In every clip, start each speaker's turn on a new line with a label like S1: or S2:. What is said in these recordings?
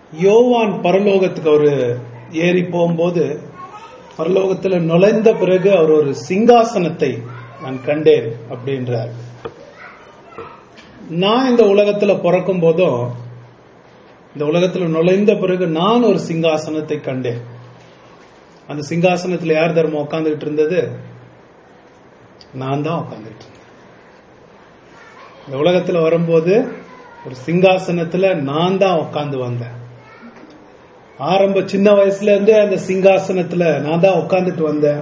S1: யோவான் பரலோகத்துக்கு அவரு ஏறி போகும்போது பரலோகத்துல நுழைந்த பிறகு அவர் ஒரு சிங்காசனத்தை நான் கண்டேன் அப்படின்றார் நான் இந்த உலகத்துல பிறக்கும் போதும் இந்த உலகத்துல நுழைந்த பிறகு நான் ஒரு சிங்காசனத்தை கண்டேன் அந்த சிங்காசனத்துல யார் தர்மம் உட்காந்துக்கிட்டு இருந்தது நான் தான் உட்காந்துட்டு இருந்தேன் இந்த உலகத்துல வரும்போது ஒரு சிங்காசனத்துல நான் தான் உட்காந்து வந்தேன் ஆரம்ப சின்ன வயசுல இருந்தே அந்த சிங்காசனத்துல நான் தான் உட்காந்துட்டு வந்தேன்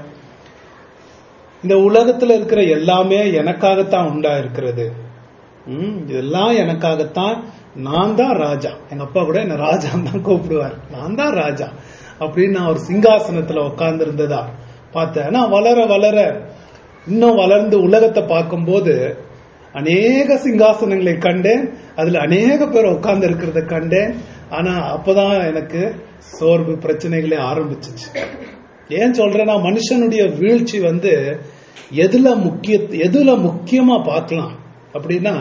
S1: இந்த உலகத்துல இருக்கிற எல்லாமே எனக்காகத்தான் உண்டா இருக்கிறது ம், இதெல்லாம் எனக்காகத்தான் நான் தான் ராஜா எங்க அப்பா கூட என்ன ராஜா தான் கூப்பிடுவார் நான் தான் ராஜா அப்படின்னு நான் ஒரு சிங்காசனத்துல உட்கார்ந்து இருந்ததா பார்த்தேன் ஆனா வளர வளர இன்னும் வளர்ந்து உலகத்தை பார்க்கும்போது அநேக சிங்காசனங்களை கண்டேன் அதுல அநேக பேர் உட்கார்ந்து இருக்கிறத கண்டேன் ஆனா அப்பதான் எனக்கு சோர்வு பிரச்சனைகளே ஆரம்பிச்சிச்சு ஏன் சொல்றேன்னா மனுஷனுடைய வீழ்ச்சி வந்து எதுல முக்கிய எதுல முக்கியமா பார்க்கலாம் அப்படின்னா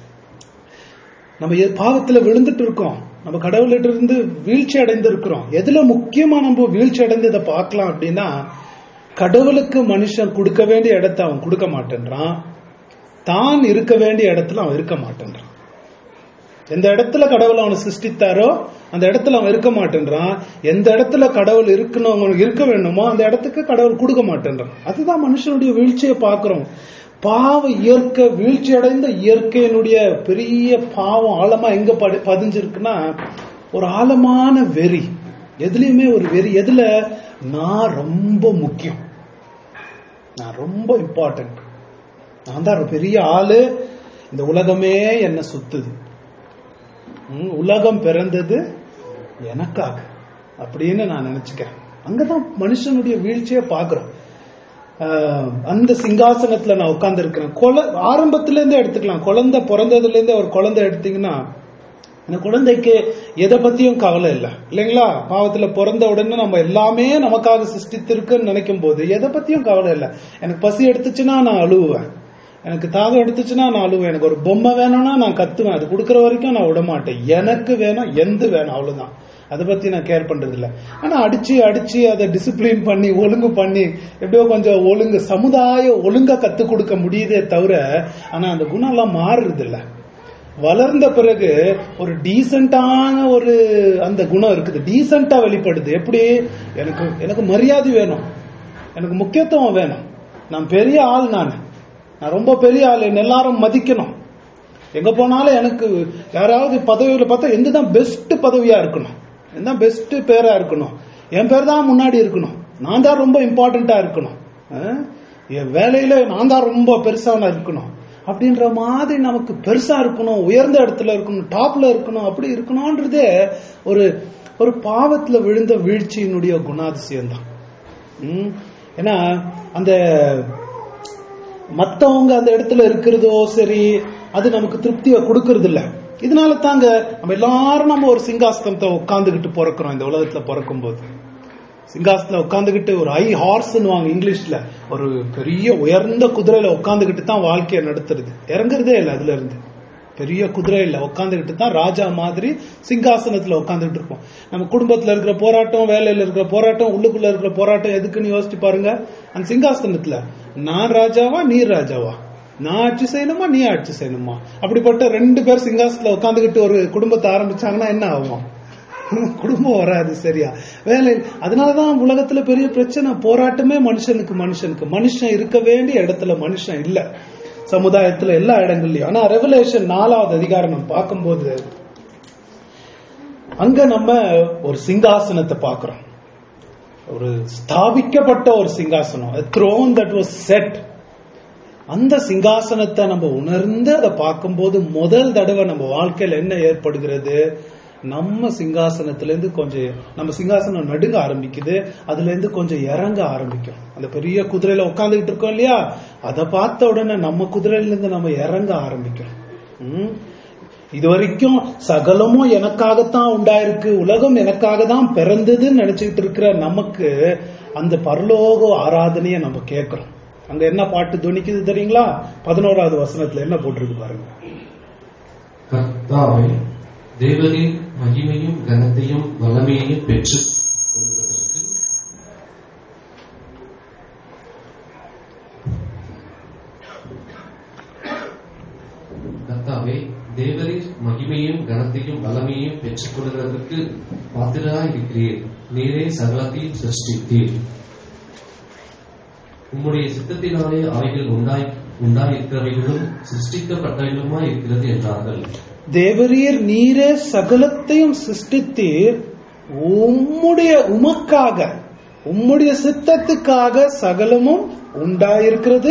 S1: நம்ம எ- பாவத்துல விழுந்துட்டு இருக்கோம் நம்ம கடவுள்கிட்ட இருந்து வீழ்ச்சி அடைந்து இருக்கிறோம் எதுல முக்கியமா நம்ம வீழ்ச்சி அடைந்து இதை பார்க்கலாம் அப்படின்னா கடவுளுக்கு மனுஷன் கொடுக்க வேண்டிய இடத்தை அவன் கொடுக்க மாட்டேன்றான் தான் இருக்க வேண்டிய இடத்துல அவன் இருக்க மாட்டேன்றான் எந்த இடத்துல கடவுள் அவனை சிருஷ்டித்தாரோ அந்த இடத்துல அவன் இருக்க மாட்டேன்றான் எந்த இடத்துல கடவுள் இருக்கணும் அவனுக்கு இருக்க வேண்டுமோ அந்த இடத்துக்கு கடவுள் கொடுக்க மாட்டேன்றான் அதுதான் மனுஷனுடைய வீழ்ச்சியை பார்க்கிறோம் பாவ இயற்கை வீழ்ச்சி அடைந்த இயற்கையினுடைய பெரிய பாவம் ஆழமா எங்க படி- பதிஞ்சிருக்குன்னா ஒரு ஆழமான வெறி எதுலயுமே ஒரு வெறி எதுல நான் ரொம்ப முக்கியம் நான் ரொம்ப இம்பார்ட்டன்ட் நான் தான் ஒரு பெரிய ஆளு இந்த உலகமே என்ன சுத்துது ம், உலகம் பிறந்தது எனக்காக அப்படின்னு நான் நினைச்சுக்கிறேன் அங்கதான் மனுஷனுடைய வீழ்ச்சியை பார்க்கிறோம் ஆஹ், அந்த சிங்காசனத்துல நான் உட்கார்ந்து இருக்கிறேன் கொலை ஆரம்பத்துல இருந்தே எடுத்துக்கலாம் குழந்தை பிறந்ததுல இருந்தே ஒரு குழந்தை எடுத்தீங்கன்னா அந்த குழந்தைக்கு எதை பத்தியும் கவலை இல்லை இல்லைங்களா பாவத்துல பிறந்த உடனே நம்ம எல்லாமே நமக்காக சிருஷ்டித்திருக்குன்னு நினைக்கும் போது எதை பத்தியும் கவலை இல்லை எனக்கு பசி எடுத்துச்சுன்னா நான் அழுவேன் எனக்கு தாகம் எடுத்துச்சுன்னா நான் அழுவேன் எனக்கு ஒரு பொம்மை வேணும்னா நான் கத்துவேன் அது கொடுக்கற வரைக்கும் நான் விட மாட்டேன் எனக்கு வேணும் எந்த வேணும் அவ்வளவுதான் அதை பத்தி நான் கேர் பண்றது இல்ல ஆனா அடிச்சு அடிச்சு அதை டிசிப்ளின் பண்ணி ஒழுங்கு பண்ணி எப்படியோ கொஞ்சம் ஒழுங்கு சமுதாய ஒழுங்கா கத்து கொடுக்க முடியுதே தவிர ஆனா அந்த குணம் எல்லாம் மாறுறது இல்ல வளர்ந்த பிறகு ஒரு டீசென்டான ஒரு அந்த குணம் இருக்குது டீசென்டா வெளிப்படுது எப்படி எனக்கு எனக்கு மரியாதை வேணும் எனக்கு முக்கியத்துவம் வேணும் நான் பெரிய ஆள் நான் நான் ரொம்ப பெரிய ஆள் என்ன எல்லாரும் மதிக்கணும் எங்க போனாலும் எனக்கு யாராவது பதவியில பார்த்தா எந்த தான் பெஸ்ட் பதவியா இருக்கணும் எந்த பெஸ்ட் பேரா இருக்கணும் என் பேர் தான் முன்னாடி இருக்கணும் நான் தான் ரொம்ப இம்பார்ட்டண்டா இருக்கணும் அஹ்? என் வேலையில நான் தான் ரொம்ப பெருசான இருக்கணும் அப்படின்ற மாதிரி நமக்கு பெருசா இருக்கணும் உயர்ந்த இடத்துல இருக்கணும் டாப்ல இருக்கணும் அப்படி இருக்கணும்ன்றதே ஒரு ஒரு பாவத்துல விழுந்த வீழ்ச்சியினுடைய குணாதிசயம் தான் ம். ஏன்னா அந்த மத்தவங்க அந்த இடத்துல இருக்கிறதோ சரி அது நமக்கு திருப்தியை கொடுக்கறது இல்ல இதனால தாங்க நம்ம எல்லாரும் நம்ம ஒரு சிங்காசனத்தை உட்காந்துக்கிட்டு பிறக்கிறோம் இந்த உலகத்துல பிறக்கும் போது சிங்காசனத்துல உட்காந்துக்கிட்டு ஒரு ஐ ஹார்ஸ்னுவாங்க இங்கிலீஷ்ல ஒரு பெரிய உயர்ந்த குதிரையில உட்காந்துக்கிட்டு தான் வாழ்க்கையை நடத்துறது இறங்குறதே இல்லை அதுல இருந்து பெரிய குதிரையில உட்காந்துக்கிட்டு தான் ராஜா மாதிரி சிங்காசனத்துல உட்காந்துக்கிட்டு இருப்போம் நம்ம குடும்பத்துல இருக்கிற போராட்டம் வேலையில இருக்கிற போராட்டம் உள்ளுக்குள்ள இருக்கிற போராட்டம் எதுக்குன்னு யோசிச்சு பாருங்க அந்த சிங்காசனத்துல நான் ராஜாவா நீ ராஜாவா நான் ஆட்சி செய்யணுமா நீ ஆட்சி செய்யணுமா அப்படிப்பட்ட ரெண்டு பேர் சிங்காசனத்துல உட்காந்துக்கிட்டு ஒரு குடும்பத்தை ஆரம்பிச்சாங்கன்னா என்ன ஆகும் குடும்பம் வராது சரியா வேலை அதனாலதான் உலகத்துல பெரிய பிரச்சனை போராட்டமே மனுஷனுக்கு மனுஷனுக்கு மனுஷன் இருக்க வேண்டிய இடத்துல மனுஷன் இல்ல சமுதாயத்துல எல்லா இடங்கள்லயும் ஆனா ரெவலேஷன் நாலாவது அதிகாரம் நம்ம பார்க்கும்போது அங்க நம்ம ஒரு சிங்காசனத்தை பார்க்கிறோம் ஒரு ஸ்தாபிக்கப்பட்ட ஒரு சிங்காசனம் த்ரோன் தட் வாஸ் செட் அந்த சிங்காசனத்தை நம்ம உணர்ந்து அதை பார்க்கும்போது முதல் தடவை நம்ம வாழ்க்கையில என்ன ஏற்படுகிறது நம்ம சிங்காசனத்துல இருந்து கொஞ்சம் நம்ம சிங்காசனம் நடுங்க ஆரம்பிக்குது அதுல இருந்து கொஞ்சம் இறங்க ஆரம்பிக்கும் அந்த பெரிய குதிரையில உட்காந்துக்கிட்டு இருக்கோம் இல்லையா அதை பார்த்த உடனே நம்ம குதிரையில இருந்து நம்ம இறங்க ஆரம்பிக்கும் ம்? இது வரைக்கும் சகலமும் எனக்காகத்தான் உண்டாயிருக்கு உலகம் எனக்காக தான் பிறந்ததுன்னு நினைச்சுக்கிட்டு இருக்கிற நமக்கு அந்த பரலோக ஆராதனையை நம்ம கேட்கிறோம் அங்க என்ன பாட்டு துணிக்குது தெரியுங்களா பதினோராவது வசனத்துல என்ன போட்டிருக்கு பாருங்க
S2: கர்த்தாவே தேவரின் மகிமையும் கனத்தையும் வல்லமையையும் பெற்று கொள்கிறதற்கு கர்த்தாவே தேவரின் மகிமையும் கனத்தையும் வல்லமையையும் பெற்றுக் கொள்கிறதற்கு பாத்திரராய் இருக்கிறீர் நீரே சகலத்தையும் சிருஷ்டித்தீர் உம்முடைய சித்தத்தினாலே அவைகள் உண்டாய் உண்டாயிருக்கிறவைகளும் சிருஷ்டிக்கப்பட்டவைகளுமாய் இருக்கிறது என்றார்கள்
S1: தேவரீர் நீரே சகலத்தையும் சிருஷ்டித்தீர் உம்முடைய உமக்காக உம்முடைய சித்தத்துக்காக சகலமும் உண்டாயிருக்கிறது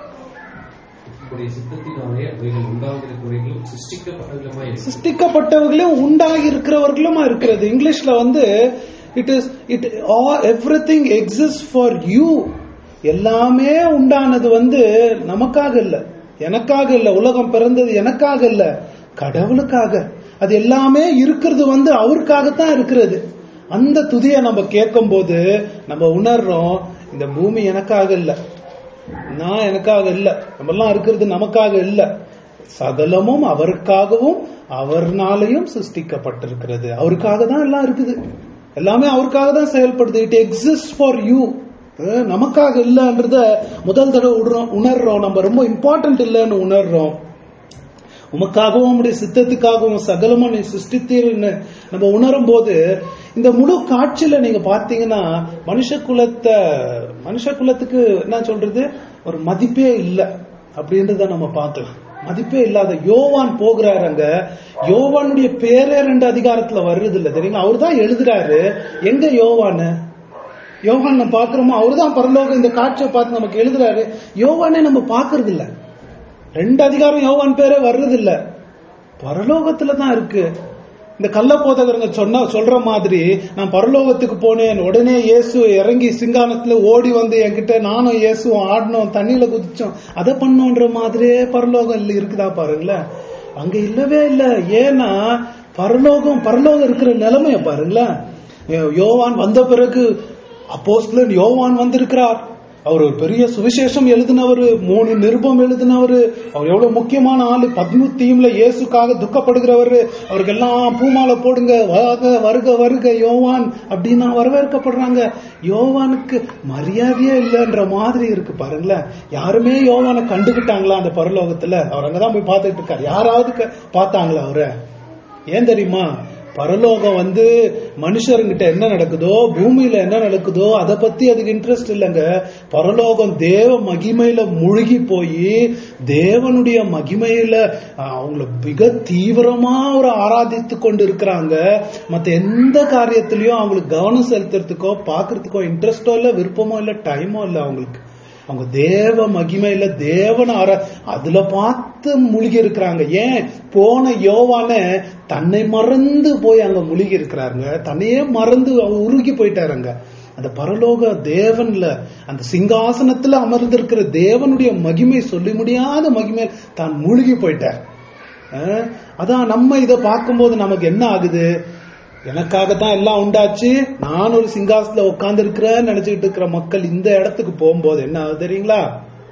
S2: உம்முடைய சித்தத்தினாலே அவைகள் உண்டாயிருக்கிறவைகளும் சிருஷ்டிக்கப்பட்டவைகளுமாய் இருக்கிறது
S1: சிருஷ்டிக்கப்பட்டவர்களும் உண்டாகி இருக்கிறவர்களுமா இருக்கிறது இங்கிலீஷ்ல வந்து it is it everything exist for you எல்லாமே உண்டானது வந்து நமக்காக இல்ல எனக்காக இல்ல உலகம் பிறந்தது எனக்காக இல்ல கடவுளுக்காக அது எல்லாமே இருக்கிறது வந்து அவருக்காகத்தான் இருக்கிறது அந்த துதியை நம்ம கேட்கும் போது நம்ம உணர்றோம் இந்த பூமி எனக்காக இல்ல நான் எனக்காக இல்ல நம்ம எல்லாம் இருக்கிறது நமக்காக இல்ல சகலமும் அவருக்காகவும் அவர்னாலையும் சிருஷ்டிக்கப்பட்டிருக்கிறது அவருக்காக தான் எல்லாம் இருக்குது எல்லாமே அவருக்காக தான் செயல்படுது இட் எக்ஸிஸ்ட் ஃபார் யூ நமக்காக இல்லைன்றத முதல் தடவை உணர்றோம் உணர்றோம் நம்ம ரொம்ப இம்பார்ட்டன்ட் இல்லைன்னு உணர்றோம் உமக்காகவும் உம்முடைய சித்தத்துக்காகவும் சகலமும் நீ சிருஷ்டித்தீர்னு நம்ம உணரும் போது இந்த முழு காட்சியில நீங்க பாத்தீங்கன்னா மனுஷ குலத்தை மனுஷ குலத்துக்கு என்ன சொல்றது ஒரு மதிப்பே இல்லை அப்படின்றத நம்ம பார்க்கலாம் மதிப்பே இல்லாத யோவான் போகிறாரு அங்க யோவானுடைய பேரே ரெண்டு அதிகாரத்துல வர்றது இல்ல தெரியுங்க அவர் தான் எழுதுறாரு எங்க யோவானு யோவான் நம்ம பாக்குறோமோ அவர் தான் பரலோகம் இந்த காட்சியை பார்த்து நமக்கு எழுதுறாரு யோவானே நம்ம பாக்குறது இல்ல ரெண்டு அதிகாரம் யோவான் பேரே வர்றது இல்ல பரலோகத்துல தான் இருக்கு இந்த கள்ள போதகருங்க சொன்ன சொல்ற மாதிரி நான் பரலோகத்துக்கு போனேன் உடனே இயேசு இறங்கி சிங்கானத்துல ஓடி வந்து என்கிட்ட நானும் இயேசுவும் ஆடினோம் தண்ணியில குதிச்சோம் அதை பண்ணோன்ற மாதிரியே பரலோகம் இல்ல இருக்குதா பாருங்களேன் அங்க இல்லவே இல்ல ஏன்னா பரலோகம் பரலோகம் இருக்கிற நிலைமைய பாருங்களேன் யோவான் வந்த பிறகு அப்போஸ்தலன் யோவான் வந்திருக்கிறார் அவர் ஒரு பெரிய சுவிசேஷம் எழுதினவர் மூணு நிருபம் எழுதினவர் அவர் எவ்வளவு முக்கியமான ஆளு பத்முத்தீம்ல இயேசுக்காக துக்கப்படுகிறவர் அவருக்கெல்லாம் பூமாலை போடுங்க வாக வருக வருக யோவான் அப்படின்னா வரவேற்கப்படுறாங்க யோவானுக்கு மரியாதையே இல்லைன்ற மாதிரி இருக்கு பாருங்களேன் யாருமே யோவானை கண்டுகிட்டாங்களா அந்த பரலோகத்துல அவர் அங்கதான் போய் பார்த்துட்டு இருக்காரு யாராவது க- பார்த்தாங்களா அவரை ஏன் தெரியுமா பரலோகம் வந்து மனுஷருங்கிட்ட என்ன நடக்குதோ பூமியில என்ன நடக்குதோ அதை பத்தி அதுக்கு இன்ட்ரெஸ்ட் இல்லைங்க பரலோகம் தேவ மகிமையில முழுகி போய் தேவனுடைய மகிமையில அஹ், அவங்கள மிக தீவிரமா ஒரு ஆராதித்து கொண்டு இருக்கிறாங்க மத்த எந்த காரியத்திலயும் அவங்களுக்கு கவனம் செலுத்துறதுக்கோ பாக்குறதுக்கோ இன்ட்ரெஸ்டோ இல்ல விருப்பமோ இல்ல டைமோ இல்ல அவங்களுக்கு அவங்க தேவ மகிமையில தேவன ஆரா அதுல பார்த்து முழுகி இருக்கிறாங்க ஏன் போன யோவான தன்னை மறந்து போய் அங்க முழுகி இருக்கிறாருங்க தன்னையே மறந்து அவர் உருகி போயிட்டாருங்க அந்த பரலோக தேவன்ல அந்த சிங்காசனத்துல அமர்ந்திருக்கிற தேவனுடைய மகிமை சொல்லி முடியாத மகிமை தான் மூழ்கி போயிட்டார் அஹ், அதான் நம்ம இதை பார்க்கும்போது நமக்கு என்ன ஆகுது எனக்காகத்தான் எல்லாம் உண்டாச்சு நான் ஒரு சிங்காசத்துல உட்கார்ந்து இருக்கிறேன்னு நினைச்சுக்கிட்டு இருக்கிற மக்கள் இந்த இடத்துக்கு போகும்போது என்ன ஆகுது தெரியுங்களா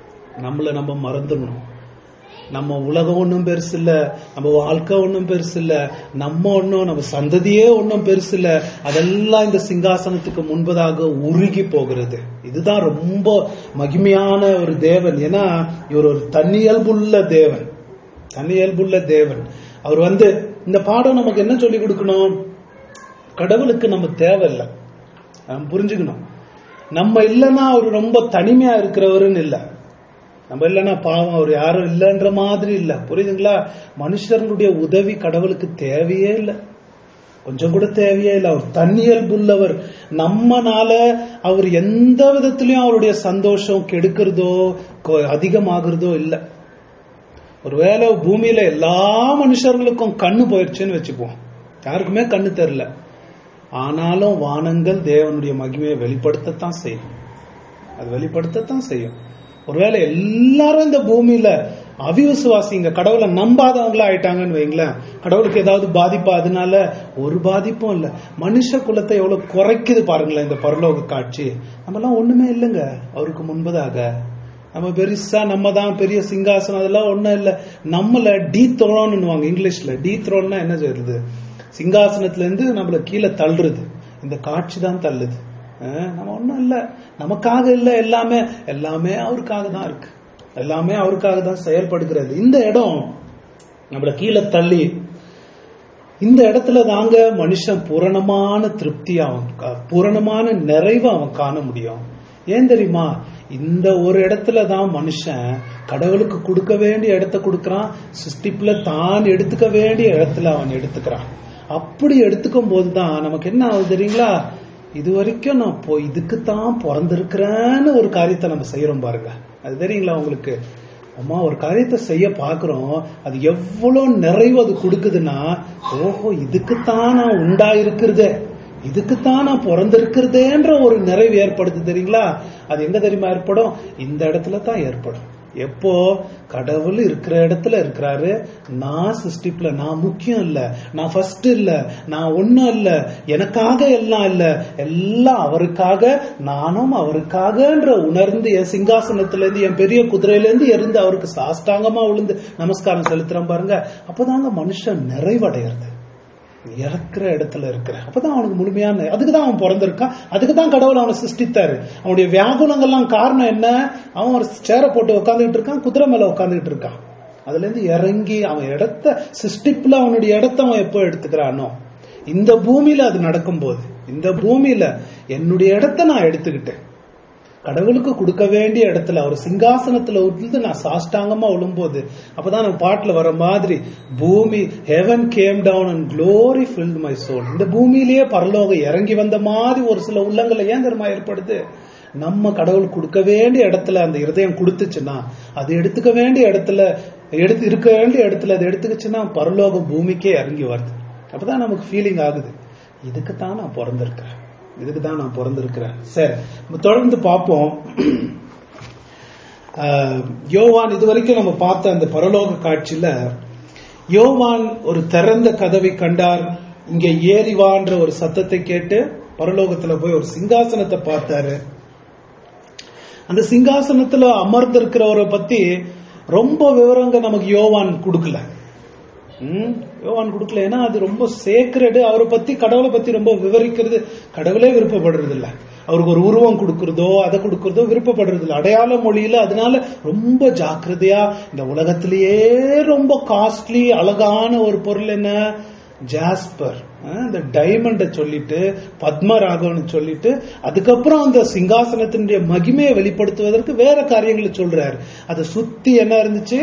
S1: நம்மள நம்ம மறந்துடணும் நம்ம உலகம் ஒன்றும் பெருசு இல்ல நம்ம வாழ்க்கை ஒன்றும் பெருசு இல்ல நம்ம ஒன்றும் நம்ம சந்ததியே ஒன்றும் பெருசு இல்ல அதெல்லாம் இந்த சிங்காசனத்துக்கு முன்பதாக உருகி போகிறது இதுதான் ரொம்ப மகிமையான ஒரு தேவன் ஏன்னா இவர் ஒரு தன்னியல்புள்ள தேவன் தன்னியல்புள்ள தேவன் அவர் வந்து இந்த பாடம் நமக்கு என்ன சொல்லி கொடுக்கணும் கடவுளுக்கு நம்ம தேவையில்லை நம்ம புரிஞ்சுக்கணும் நம்ம இல்லைன்னா அவர் ரொம்ப தனிமையா இருக்கிறவருன்னு இல்லை நம்ம இல்லைன்னா பாவம் அவர் யாரும் இல்லைன்ற மாதிரி இல்ல புரியுதுங்களா மனுஷர்களுடைய உதவி கடவுளுக்கு தேவையே இல்லை கொஞ்சம் கூட தேவையே இல்லை அவர் தன்னியல்புள்ளவர் நம்மனால அவர் எந்த விதத்திலையும் அவருடைய சந்தோஷம் கெடுக்கிறதோ கொ- அதிகமாகிறதோ இல்லை ஒருவேளை பூமியில எல்லா மனுஷர்களுக்கும் கண்ணு போயிடுச்சுன்னு வச்சுப்போம் யாருக்குமே கண்ணு தெரியல ஆனாலும் வானங்கள் தேவனுடைய மகிமையை வெளிப்படுத்தத்தான் செய்யும் அது வெளிப்படுத்தத்தான் செய்யும் ஒருவேளை எல்லாரும் இந்த பூமியில அவிவிசுவாசிங்க கடவுளை நம்பாதவங்களா ஆயிட்டாங்கன்னு வைங்களேன் கடவுளுக்கு ஏதாவது பாதிப்பா அதனால ஒரு பாதிப்பும் இல்ல மனுஷ குலத்தை எவ்வளவு குறைக்குது பாருங்களேன் இந்த பரலோக காட்சி நம்மலாம் ஒண்ணுமே இல்லைங்க அவருக்கு முன்பதாக நம்ம பெருசா நம்ம தான் பெரிய சிங்காசனம் அதெல்லாம் ஒண்ணும் இல்ல நம்மள டீ த்ரோன்னு இங்கிலீஷ்ல டீ த்ரோன்னா என்ன சொல்றது சிங்காசனத்துல இருந்து நம்மள கீழே தள்ளுறது இந்த காட்சி தான் தள்ளுது அஹ் நம்ம ஒண்ணும் இல்ல நமக்காக இல்ல எல்லாமே எல்லாமே அவருக்காக தான் இருக்கு எல்லாமே அவருக்காக தான் செயல்படுகிறது இந்த இடம் நம்மள கீழே தள்ளி இந்த இடத்துல தாங்க மனுஷன் பூரணமான திருப்தி அவன் கா- பூரணமான நிறைவை அவன் காண முடியும் ஏன் தெரியுமா இந்த ஒரு இடத்துல தான் மனுஷன் கடவுளுக்கு கொடுக்க வேண்டிய இடத்த கொடுக்கறான் சிருஷ்டிப்புல தான் எடுத்துக்க வேண்டிய இடத்துல அவன் எடுத்துக்கிறான் அப்படி எடுத்துக்கும் போது தான் நமக்கு என்ன ஆகுது தெரியுங்களா இது வரைக்கும் நான் போ இதுக்கு தான் பிறந்திருக்கிறேன்னு ஒரு காரியத்தை நம்ம செய்யறோம் பாருங்க அது தெரியுங்களா உங்களுக்கு அம்மா ஒரு காரியத்தை செய்ய பாக்குறோம் அது எவ்வளவு நிறைவு அது கொடுக்குதுன்னா ஓஹோ இதுக்குத்தான் நான் உண்டாயிருக்கிறதே இதுக்குத்தான் நான் பிறந்திருக்கிறதேன்ற ஒரு நிறைவு ஏற்படுது தெரியுங்களா அது எங்க தெரியுமா ஏற்படும் இந்த இடத்துல தான் ஏற்படும் எப்போ கடவுள் இருக்கிற இடத்துல இருக்கிறாரு நான் சிருஷ்டிப்புல நான் முக்கியம் இல்ல நான் ஃபர்ஸ்ட் இல்ல நான் ஒண்ணும் இல்ல எனக்காக எல்லாம் இல்ல எல்லாம் அவருக்காக நானும் அவருக்காகன்ற உணர்ந்து என் சிங்காசனத்துல இருந்து என் பெரிய குதிரையில இருந்து இருந்து அவருக்கு சாஷ்டாங்கமா விழுந்து நமஸ்காரம் செலுத்துறேன் பாருங்க அப்பதாங்க மனுஷன் நிறைவடைகிறது இறக்குற இடத்துல இருக்கிற அப்பதான் அவனுக்கு முழுமையான அதுக்கு தான் அவன் பிறந்திருக்கான் அதுக்கு தான் கடவுள் அவனை சிருஷ்டித்தாரு அவனுடைய வியாகுலங்கள்லாம் காரணம் என்ன அவன் ஒரு சேரை போட்டு உட்காந்துட்டு இருக்கான் குதிரை மேல உட்காந்துட்டு இருக்கான் அதுல இருந்து இறங்கி அவன் இடத்த சிருஷ்டிப்புல அவனுடைய இடத்த அவன் எப்போ எடுத்துக்கிறானோ இந்த பூமியில அது நடக்கும்போது இந்த பூமியில என்னுடைய இடத்த நான் எடுத்துக்கிட்டேன் கடவுளுக்கு கொடுக்க வேண்டிய இடத்துல அவர் சிங்காசனத்துல உட்ந்து நான் சாஷ்டாங்கமா விழும்போது அப்பதான் நம்ம பாட்டுல வர மாதிரி பூமி heaven came down and glory filled my soul இந்த பூமியிலேயே பரலோகம் இறங்கி வந்த மாதிரி ஒரு சில உள்ளங்களை ஏன் தெரியுமா ஏற்படுது நம்ம கடவுள் கொடுக்க வேண்டிய இடத்துல அந்த இருதயம் கொடுத்துச்சுன்னா அது எடுத்துக்க வேண்டிய இடத்துல எடுத்து இருக்க வேண்டிய இடத்துல அது எடுத்துக்கிச்சுன்னா பரலோகம் பூமிக்கே இறங்கி வருது அப்பதான் நமக்கு ஃபீலிங் ஆகுது இதுக்கு தான் நான் பிறந்திருக்கிறேன் இதுக்கு தான் நான் பிறந்திருக்கிறேன் சரி நம்ம தொடர்ந்து பார்ப்போம் ஆஹ், யோவான் இது வரைக்கும் நம்ம பார்த்த அந்த பரலோக காட்சியில யோவான் ஒரு திறந்த கதவை கண்டார் இங்க ஏறிவான்ற ஒரு சத்தத்தை கேட்டு பரலோகத்துல போய் ஒரு சிங்காசனத்தை பார்த்தாரு அந்த சிங்காசனத்துல அமர்ந்திருக்கிறவரை பத்தி ரொம்ப விவரங்க நமக்கு யோவான் கொடுக்கல ம், யோவான் கொடுக்கல ஏன்னா அது ரொம்ப சேக்ரெடு அவரை பத்தி கடவுளை பத்தி ரொம்ப விவரிக்கிறது கடவுளே விருப்பப்படுறது இல்ல அவருக்கு ஒரு உருவம் கொடுக்கறதோ அதை கொடுக்கறதோ விருப்பப்படுறது இல்ல அடையாள மொழியில அதனால ரொம்ப ஜாக்கிரதையா இந்த உலகத்திலேயே ரொம்ப காஸ்ட்லி அழகான ஒரு பொருள் என்ன ஜாஸ்பர் அஹ், இந்த டைமண்ட சொல்லிட்டு பத்மராகம்னு சொல்லிட்டு அதுக்கப்புறம் அந்த சிங்காசனத்தினுடைய மகிமையை வெளிப்படுத்துவதற்கு வேற காரியங்களை சொல்றாரு அதை சுத்தி என்ன இருந்துச்சு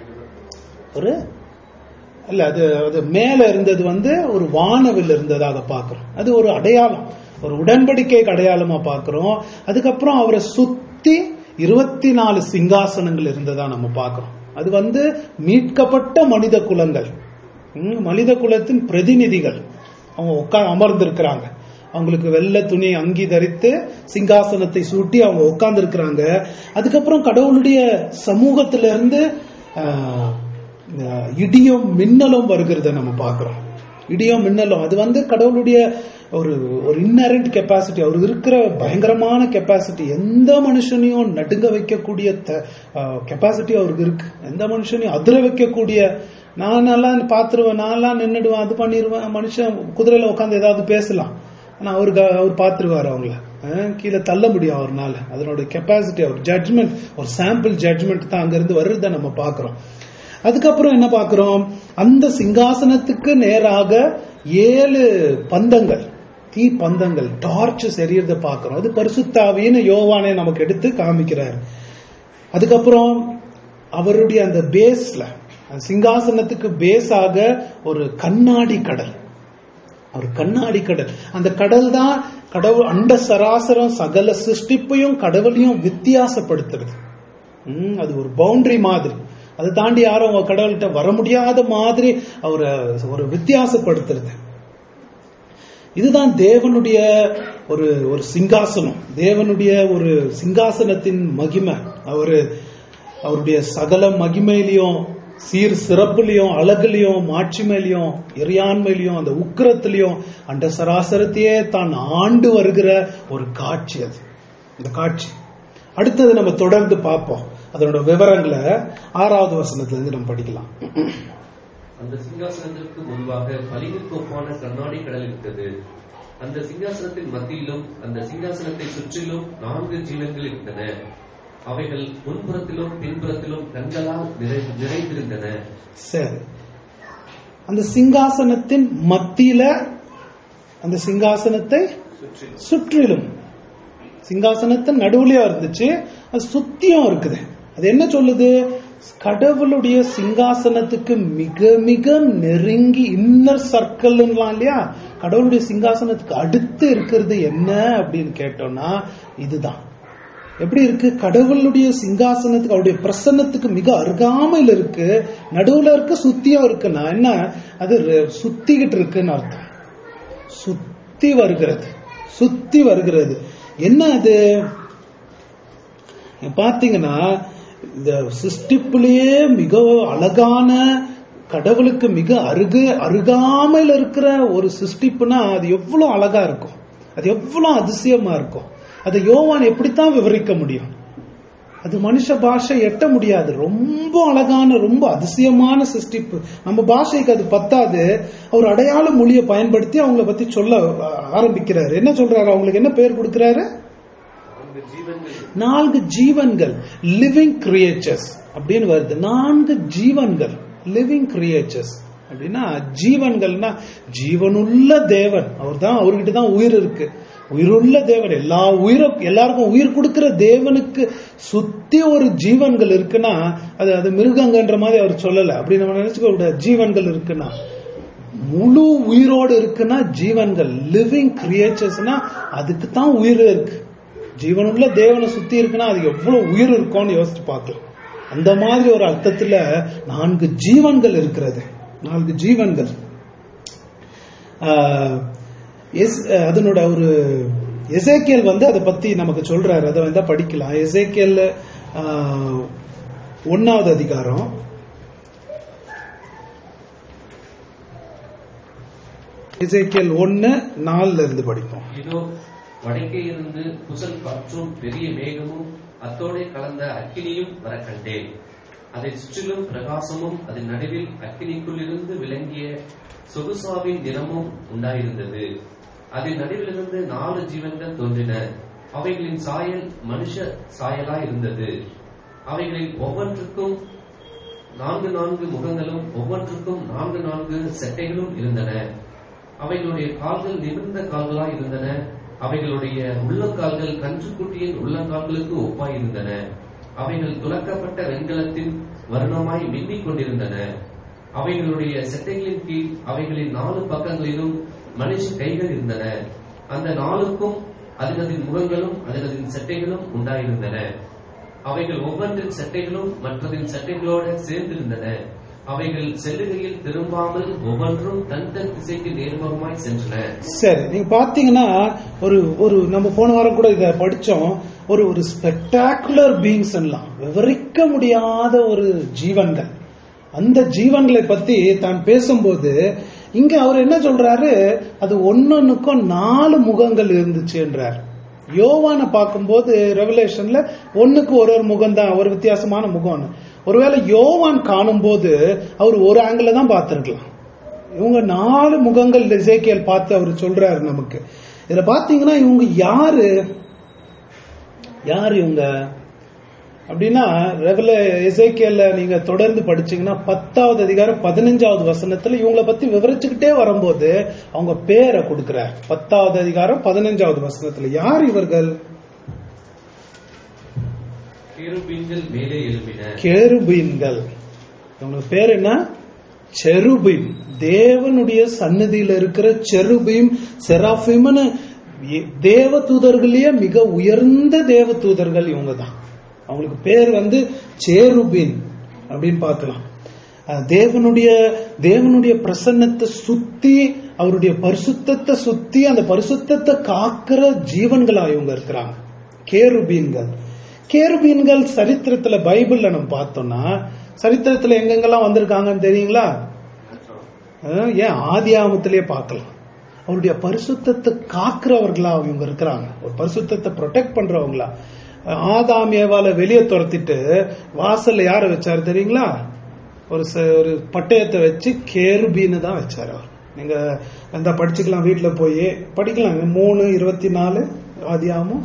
S1: ஒரு இல்ல அது அது மேல இருந்தது வந்து ஒரு வானவில் இருந்ததாக பார்க்கிறோம் அது ஒரு அடையாளம் ஒரு உடன்படிக்கைக்கு அடையாளமா பார்க்கிறோம் அதுக்கப்புறம் அவரை சுத்தி இருபத்தி நாலு சிங்காசனங்கள் இருந்ததா நம்ம பார்க்கிறோம் அது வந்து மீட்கப்பட்ட மனித குலங்கள் ம், மனித குலத்தின் பிரதிநிதிகள் அவங்க உட்கா அமர்ந்திருக்கிறாங்க அவங்களுக்கு வெள்ளை துணி அங்கி தரித்து சிங்காசனத்தை சூட்டி அவங்க உட்கார்ந்து இருக்கிறாங்க அதுக்கப்புறம் கடவுளுடைய சமூகத்திலிருந்து இருந்து ஆஹ், ஆஹ், இடியும் மின்னலும் வருகிறத நம்ம பார்க்கிறோம் இடியும் மின்னலும் அது வந்து கடவுளுடைய ஒரு ஒரு இன்னரண்ட் கெப்பாசிட்டி அவர் இருக்கிற பயங்கரமான கெப்பாசிட்டி எந்த மனுஷனையும் நடுங்க வைக்கக்கூடிய கெப்பாசிட்டி அவருக்கு இருக்கு எந்த மனுஷனையும் அதிர வைக்கக்கூடிய நான் எல்லாம் பாத்துருவேன் நான்லாம் நின்னுடுவேன் அது பண்ணிடுவேன் மனுஷன் குதிரையில உட்காந்து ஏதாவது பேசலாம் ஆனா அவருக்கு அவர் பார்த்துருவாரு அவங்கள அஹ் கீழே தள்ள முடியும் அவர்னால அதனோட கெப்பாசிட்டி அவர் ஜட்ஜ்மெண்ட் ஒரு சாம்பிள் ஜட்ஜ்மெண்ட் தான் அங்கிருந்து வருறத நம்ம பார்க்கிறோம் அதுக்கப்புறம் என்ன பார்க்கிறோம் அந்த சிங்காசனத்துக்கு நேராக ஏழு பந்தங்கள் தீ பந்தங்கள் டார்ச் எரியறத பார்க்கிறோம் அது பரிசுத்தாவின்னு யோவானே நமக்கு எடுத்து காமிக்கிறார் அதுக்கப்புறம் அவருடைய அந்த பேஸ்ல அந்த சிங்காசனத்துக்கு பேஸாக ஒரு கண்ணாடி கடல் ஒரு கண்ணாடி கடல் அந்த கடல் தான் கடவுள் அண்ட சராசரம் சகல சிருஷ்டிப்பையும் கடவுளையும் வித்தியாசப்படுத்துறது ம், அது ஒரு பவுண்டரி மாதிரி அதை தாண்டி யாரும் அவங்க கடவுள்கிட்ட வர முடியாத மாதிரி அவரை ஒரு வித்தியாசப்படுத்துறது இதுதான் தேவனுடைய ஒரு ஒரு சிங்காசனம் தேவனுடைய ஒரு சிங்காசனத்தின் மகிமை அவரு அவருடைய சகல மகிமையிலையும் சீர் சிறப்புலையும் அழகுலையும் மாட்சிமையிலையும் இறையாண்மையிலையும் அந்த உக்கிரத்திலையும் அந்த சராசரத்தையே தான் ஆண்டு வருகிற ஒரு காட்சி அது இந்த காட்சி அடுத்தது நம்ம தொடர்ந்து பார்ப்போம் அதனோட விவரங்களை ஆறாவது வசனத்துல இருந்து நம்ம படிக்கலாம்
S2: அந்த சிங்காசனத்திற்கு முன்பாக பளிங்குக்கு ஒப்பான கண்ணாடி கடல் இருந்தது அந்த சிங்காசனத்தின் மத்தியிலும் அந்த சிங்காசனத்தை சுற்றிலும் நான்கு ஜீவன்கள் இருந்தன அவைகள் முன்புறத்திலும் பின்புறத்திலும் கண்களால் நிறை நிறைந்திருந்தன
S1: சரி அந்த சிங்காசனத்தின் மத்தியில அந்த சிங்காசனத்தை
S2: சுற்றிலும்
S1: சுற்றிலும் சிங்காசனத்தின் நடுவுலயும் இருந்துச்சு அது சுத்தியும் இருக்குது அது என்ன சொல்லுது கடவுளுடைய சிங்காசனத்துக்கு மிக மிக நெருங்கி இன்னர் சர்க்கிள்லாம் இல்லையா கடவுளுடைய சிங்காசனத்துக்கு அடுத்து இருக்கிறது என்ன அப்படின்னு கேட்டோம்னா இதுதான் எப்படி இருக்கு கடவுளுடைய சிங்காசனத்துக்கு அவருடைய பிரசன்னத்துக்கு மிக அருகாமையில் இருக்கு நடுவுல இருக்கு சுத்தியும் இருக்குன்னா என்ன அது ரெ- சுத்திக்கிட்டு இருக்குன்னு அர்த்தம் சுத்தி வருகிறது சுத்தி வருகிறது என்ன அது நீங்க பாத்தீங்கன்னா இந்த சிருஷ்டிப்புலயே மிக அழகான கடவுளுக்கு மிக அருகு அருகாமையில் இருக்கிற ஒரு சிருஷ்டிப்புனா அது எவ்வளவு அழகா இருக்கும் அது எவ்வளவு அதிசயமா இருக்கும் அதை யோவான் எப்படித்தான் விவரிக்க முடியும் அது மனுஷ பாஷை எட்ட முடியாது ரொம்ப அழகான ரொம்ப அதிசயமான சிருஷ்டிப்பு நம்ம பாஷைக்கு அது பத்தாது அவர் அடையாள மொழியை பயன்படுத்தி அவங்கள பத்தி சொல்ல அஹ், ஆரம்பிக்கிறாரு என்ன சொல்றாரு அவங்களுக்கு என்ன பேர் கொடுக்கிறாரு
S2: நான்கு ஜீவன்கள்
S1: நான்கு ஜீவன்கள் லிவிங் கிரியேச்சர்ஸ் அப்படின்னு வருது நான்கு ஜீவன்கள் லிவிங் கிரியேச்சர்ஸ் அப்படின்னா ஜீவன்கள்னா ஜீவனுள்ள தேவன் அவர் தான் அவர்கிட்ட தான் உயிர் இருக்கு உயிருள்ள தேவன் எல்லா உயிரும் எல்லாருக்கும் உயிர் கொடுக்கிற தேவனுக்கு சுத்தி ஒரு ஜீவன்கள் இருக்குன்னா அது அது மிருகங்கன்ற மாதிரி அவர் சொல்லல அப்படி நம்ம நினைச்சுக்க கூடாது ஜீவன்கள் இருக்குன்னா முழு உயிரோடு இருக்குன்னா ஜீவன்கள் லிவிங் கிரியேச்சர்ஸ்னா அதுக்கு தான் உயிர் இருக்கு ஜீவனுள்ள தேவனை சுத்தி இருக்குன்னா அது எவ்வளவு உயிர் இருக்கும்னு யோசிச்சு பார்க்கலாம் அந்த மாதிரி ஒரு அர்த்தத்துல நான்கு ஜீவன்கள் இருக்கிறது நான்கு ஜீவன்கள் ஆஹ், எஸ்- அதனோட ஒரு எசேக்கியல் வந்து அதை பத்தி நமக்கு சொல்றாரு அதை வந்து படிக்கலாம் எசேக்கியல் ஆஹ், ஒன்னாவது அதிகாரம் எசேக்கியல் ஒன்னு நாலுல இருந்து படிப்போம்
S2: இதோ வடக்கே இருந்து புசல் காற்றும் பெரிய மேகமும் அத்தோடே கலந்த அக்கினியும் வர கண்டேன் அதை சுற்றிலும் பிரகாசமும் அதன் நடுவில் அக்கினிக்குள்ளிருந்து விளங்கிய சொகுசாவின் நிறமும் உண்டாயிருந்தது அதன் நடுவிலிருந்து நாலு ஜீவன்கள் தோன்றின அவைகளின் சாயல் மனுஷ சாயலாய் இருந்தது அவைகளில் ஒவ்வொன்றுக்கும் நான்கு நான்கு முகங்களும் ஒவ்வொன்றுக்கும் நான்கு நான்கு செட்டைகளும் இருந்தன அவைகளுடைய கால்கள் நிமிர்ந்த கால்களாய் இருந்தன அவைகளுடைய உள்ளங்கால்கள் கன்றுக்குட்டியின் உள்ளங்கால்களுக்கு ஒப்பாய் இருந்தன அவைகள் துலக்கப்பட்ட வெண்கலத்தின் வருணமாய் மின்னிக் கொண்டிருந்தன அவைகளுடைய செட்டைகளின் கீழ் அவைகளின் நாலு பக்கங்களிலும் மனுஷ கைகள் இருந்தன அந்த நாளுக்கும் அதனதின் முகங்களும் அதனதின் செட்டைகளும் உண்டாயிருந்தன அவைகள் ஒவ்வொன்றின் சட்டைகளும் மற்றதின் சட்டைகளோட சேர்ந்திருந்தன அவைகள் செல்லுகையில் திரும்பாமல் ஒவ்வொன்றும் தன் தன் திசைக்கு நேர்முகமாய் சென்றன
S1: சரி நீங்க பாத்தீங்கன்னா ஒரு ஒரு நம்ம போன வாரம் கூட இத படிச்சோம் ஒரு ஒரு ஸ்பெக்டாகுலர் பீங்ஸ் எல்லாம் விவரிக்க முடியாத ஒரு ஜீவன்கள் அந்த ஜீவன்களை பத்தி தான் பேசும்போது இங்க அவர் என்ன சொல்றாரு அது ஒன்னொன்னுக்கும் நாலு முகங்கள் இருந்துச்சு என்றார் யோவான பார்க்கும்போது ரெவலேஷன்ல ஒண்ணுக்கு ஒரு ஒரு முகம் தான் ஒரு வித்தியாசமான முகம் ஒருவேளை யோவான் காணும்போது அவர் ஒரு ஆங்கிள் தான் பார்த்திருக்கலாம் இவங்க நாலு முகங்கள் எசேக்கியல் பார்த்து அவர் சொல்றாரு நமக்கு இதுல பாத்தீங்கன்னா இவங்க யாரு யார் இவங்க அப்படின்னா ரெகுல எசேக்கியல்ல நீங்க தொடர்ந்து படிச்சீங்கன்னா பத்தாவது அதிகாரம் பதினஞ்சாவது வசனத்துல இவங்கள பத்தி விவரிச்சுக்கிட்டே வரும்போது அவங்க பேரை கொடுக்கிறார் பத்தாவது அதிகாரம் பதினஞ்சாவது வசனத்துல யார் இவர்கள்
S2: கேருபீன்கள் மேலே எழும்பின
S1: கேருபீன்கள் இவங்க பேர் என்ன செருபீம் தேவனுடைய சன்னதியில இருக்கிற செருபீம் செராஃபிம்னு தேவ தூதர்களையே மிக உயர்ந்த தேவ தூதர்கள் இவங்க தான் அவங்களுக்கு பேர் வந்து சேருபீன் அப்படின்னு பார்க்கலாம் அஹ் தேவனுடைய தேவனுடைய பிரசன்னத்தை சுத்தி அவருடைய பரிசுத்தத்தை சுத்தி அந்த பரிசுத்தத்தை காக்கிற ஜீவன்களா இவங்க இருக்கிறாங்க கேருபீன்கள் கேருபீன்கள் சரித்திரத்துல பைபிள்ல நம்ம பார்த்தோம்னா சரித்திரத்துல எங்கெங்கெல்லாம் வந்திருக்காங்கன்னு தெரியுங்களா அஹ் ஏன் ஆதி ஆமத்திலேயே பார்க்கலாம் அவருடைய பரிசுத்தத்தை காக்குறவர்களா இவங்க இருக்கிறாங்க ஒரு பரிசுத்தத்தை ப்ரொடெக்ட் பண்றவங்களா ஆதாம் ஏவால வெளியே துரத்திட்டு வாசல்ல யார வச்சாரு தெரியுங்களா ஒரு ச- ஒரு பட்டயத்தை வச்சு கேருபீன்னு தான் வச்சார் அவர் நீங்க அந்த படிச்சுக்கலாம் வீட்டுல போய் படிக்கலாம் மூணு இருபத்தி நாலு ஆதியாமம்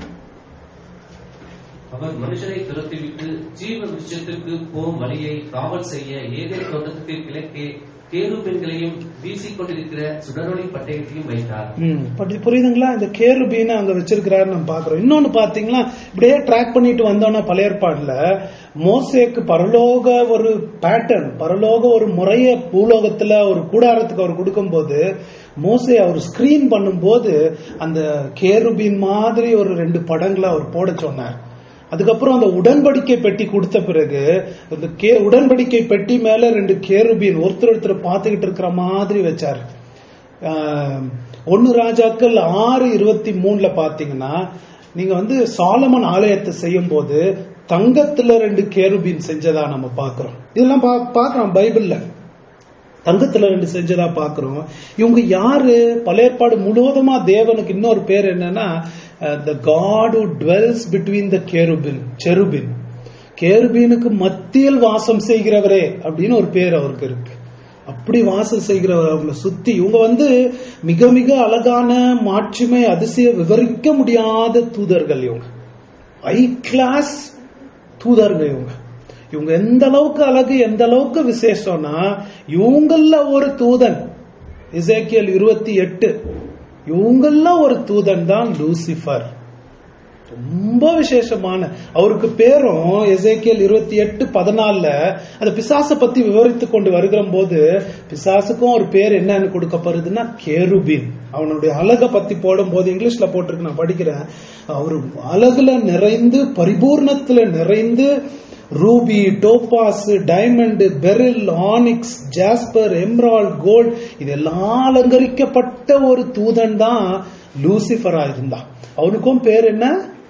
S2: அவர் மனுஷரை துரத்திவிட்டு ஜீவ விருட்சத்திற்கு போகும் வழியை காவல் செய்ய ஏதேன் தோட்டத்துக்கு கிழக்கே கேருபெண்களையும் வீசிக்கொண்டிருக்கிற சுடரொளி பட்டயத்தையும் வைத்தார்
S1: ம், படி- புரியுதுங்களா இந்த கேருபீனை அங்க வச்சிருக்கிறாரு நம்ம பாக்குறோம் இன்னொன்னு பாத்தீங்களா இப்படியே ட்ராக் பண்ணிட்டு வந்தோம்னா பழைய ஏற்பாடுல மோசேக்கு பரலோக ஒரு பேட்டர்ன் பரலோக ஒரு முறைய பூலோகத்துல ஒரு கூடாரத்துக்கு அவர் கொடுக்கும்போது மோசே அவர் ஸ்கிரீன் பண்ணும்போது அந்த கேருபீன் மாதிரி ஒரு ரெண்டு படங்களை அவர் போட சொன்னார் அதுக்கப்புறம் அந்த உடன்படிக்கை பெட்டி கொடுத்த பிறகு அந்த கே உடன்படிக்கை பெட்டி மேல ரெண்டு கேருபீன் ஒருத்தர் ஒருத்தர் பார்த்துக்கிட்டு இருக்கிற மாதிரி வச்சார் ஆஹ், ஒன்னு ராஜாக்கள் ஆறு இருபத்தி மூணுல பாத்தீங்கன்னா நீங்க வந்து சாலமன் ஆலயத்தை செய்யும் போது தங்கத்துல ரெண்டு கேருபீன் செஞ்சதா நம்ம பாக்குறோம் இதெல்லாம் பா- பாக்குறோம் பைபிள்ல தங்கத்துல ரெண்டு செஞ்சதா பாக்குறோம் இவங்க யாரு பழைய ஏற்பாடு முழுவதுமா தேவனுக்கு இன்னொரு பேர் என்னன்னா the God who dwells between the cherubim cherubim கேருபீனுக்கு மத்தியில் வாசம் செய்கிறவரே அப்படின்னு ஒரு பேர் அவருக்கு இருக்கு அப்படி வாசம் செய்கிறவர் அவங்கள சுத்தி இவங்க வந்து மிக மிக அழகான மாட்சிமை அதிசய விவரிக்க முடியாத தூதர்கள் இவங்க ஹை கிளாஸ் தூதர்கள் இவங்க இவங்க எந்த அளவுக்கு அழகு எந்த அளவுக்கு விசேஷம்னா இவங்கள ஒரு தூதன் இசைக்கியல் இருபத்தி எட்டு இவங்கள ஒரு தூதன் தான் லூசிஃபர் ரொம்ப விசேஷமான அவருக்கு பேரும் எசேக்கியல் இருபத்தி எட்டு பதினாலுல அந்த பிசாச பத்தி விவரித்து கொண்டு வருகிற போது பிசாசுக்கும் ஒரு பேர் என்னன்னு கொடுக்கப்படுதுன்னா கேருபீன் அவனுடைய அழகை பத்தி போடும் போது இங்கிலீஷ்ல போட்டிருக்கு நான் படிக்கிறேன் அவர் அழகுல நிறைந்து பரிபூர்ணத்துல நிறைந்து ruby topaz diamond beryl onyx jasper emerald gold இதெல்லாம் அலங்கரிக்கப்பட்ட ஒரு தூதன் தான் லூசிஃபரா இருந்தான் அவனுக்கும் பேர் என்ன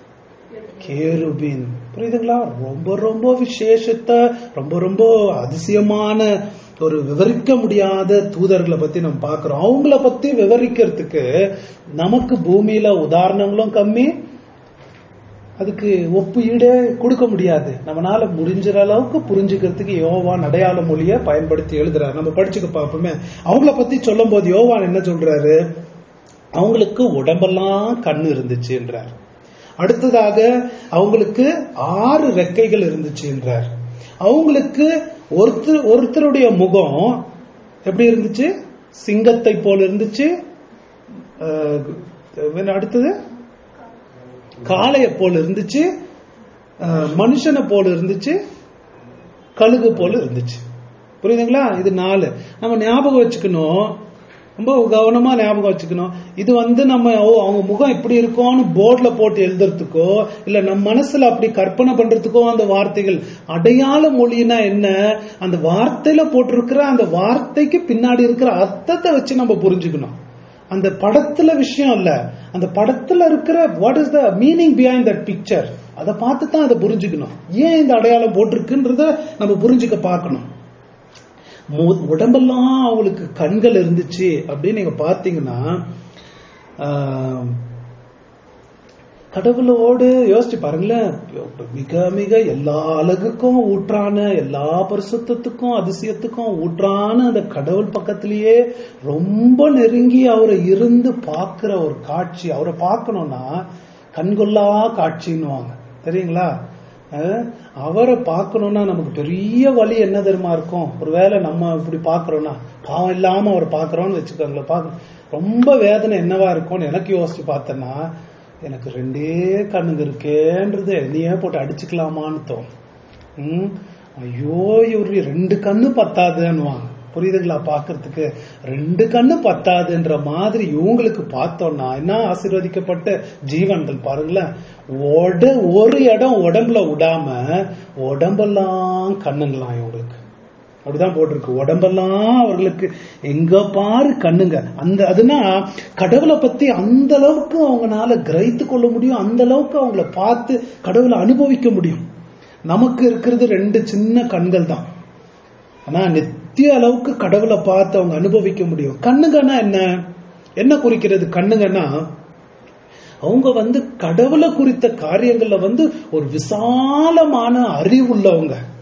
S1: கேருபீன் புரியுதுங்களா ரொம்ப ரொம்ப விசேஷத்தை ரொம்ப ரொம்ப அதிசயமான ஒரு விவரிக்க முடியாத தூதர்களை பத்தி நம்ம பார்க்கிறோம் அவங்கள பத்தி விவரிக்கிறதுக்கு நமக்கு பூமியில உதாரணங்களும் கம்மி அதுக்கு ஒப்பு ஈடே கொடுக்க முடியாது நம்மளால முடிஞ்ச அளவுக்கு புரிஞ்சுக்கிறதுக்கு யோவான் அடையாள மொழிய பயன்படுத்தி எழுதுறாரு நம்ம படிச்சுக்க பார்ப்போமே அவங்கள பத்தி சொல்லும் போது யோவான் என்ன சொல்றாரு அவங்களுக்கு உடம்பெல்லாம் கண்ணு இருந்துச்சுன்றார் அடுத்ததாக அவங்களுக்கு ஆறு ரெக்கைகள் இருந்துச்சுன்றார் அவங்களுக்கு ஒருத்தர் ஒருத்தருடைய முகம் எப்படி இருந்துச்சு சிங்கத்தை போல இருந்துச்சு அஹ், என்ன அடுத்தது காளைய போல இருந்துச்சு அஹ், மனுஷனை போல இருந்துச்சு கழுகு போல இருந்துச்சு புரியுதுங்களா இது நாலு நம்ம ஞாபகம் வச்சுக்கணும் ரொம்ப கவனமா ஞாபகம் வச்சுக்கணும் இது வந்து நம்ம ஓ அவங்க முகம் இப்படி இருக்கும்னு போர்ட்ல போட்டு எழுதுறதுக்கோ இல்ல நம்ம மனசுல அப்படி கற்பனை பண்றதுக்கோ அந்த வார்த்தைகள் அடையாள மொழினா என்ன அந்த வார்த்தையில போட்டிருக்கிற அந்த வார்த்தைக்கு பின்னாடி இருக்கிற அர்த்தத்தை வச்சு நம்ம புரிஞ்சுக்கணும் அந்த படத்துல விஷயம் இல்ல அந்த படத்துல இருக்கிற what is the meaning behind that picture அதை பார்த்து தான் அதை புரிஞ்சுக்கணும் ஏன் இந்த அடையாளம் போட்டிருக்குன்றத நம்ம புரிஞ்சுக்க பார்க்கணும் மு- உடம்பெல்லாம் அவளுக்கு கண்கள் இருந்துச்சு அப்படின்னு நீங்க பாத்தீங்கன்னா ஆஹ், கடவுளோடு யோசிச்சு பாருங்களேன் மிக மிக எல்லா அழகுக்கும் ஊற்றான எல்லா பரிசுத்தத்துக்கும் அதிசயத்துக்கும் ஊற்றான அந்த கடவுள் பக்கத்திலேயே ரொம்ப நெருங்கி அவரை இருந்து பார்க்கிற ஒரு காட்சி அவரை பார்க்கணும்னா கண்கொள்ளா காட்சின்னுவாங்க தெரியுங்களா அஹ், அவரை பார்க்கணும்னா நமக்கு பெரிய வழி என்ன தெரியுமா இருக்கும் ஒருவேளை நம்ம இப்படி பார்க்கறோம்னா பாவம் இல்லாம அவரை பார்க்கறோம்னு வச்சுக்கோங்களேன் பார்க்க ரொம்ப வேதனை என்னவா இருக்கும்னு எனக்கு யோசிச்சு பார்த்தேன்னா எனக்கு ரெண்டே கண்ணுங்க இருக்கேன்றது என்னையே போட்டு அடிச்சுக்கலாமான்னு தோணும் ம், ஐயோ இவரு ரெண்டு கண்ணு பத்தாதுன்னுவாங்க புரியுதுங்களா பாக்குறதுக்கு ரெண்டு கண்ணு பத்தாதுன்ற மாதிரி இவங்களுக்கு பார்த்தோம்னா என்ன ஆசீர்வதிக்கப்பட்ட ஜீவன்கள் பாருங்களேன் உட ஒரு இடம் உடம்புல விடாம உடம்பெல்லாம் கண்ணுங்களாம் இவங்களுக்கு அப்படிதான் போட்டிருக்கு உடம்பெல்லாம் அவர்களுக்கு எங்க பாரு கண்ணுங்க அந்த அதுனா கடவுளை பத்தி அந்த அளவுக்கு அவங்கனால கிரகித்து கொள்ள முடியும் அந்த அளவுக்கு அவங்கள பார்த்து கடவுளை அனுபவிக்க முடியும் நமக்கு இருக்கிறது ரெண்டு சின்ன கண்கள் தான் ஆனா நித்திய அளவுக்கு கடவுளை பார்த்து அவங்க அனுபவிக்க முடியும் கண்ணுங்கன்னா என்ன என்ன குறிக்கிறது கண்ணுங்கன்னா அவங்க வந்து கடவுளை குறித்த காரியங்கள்ல வந்து ஒரு விசாலமான அறிவுள்ளவங்க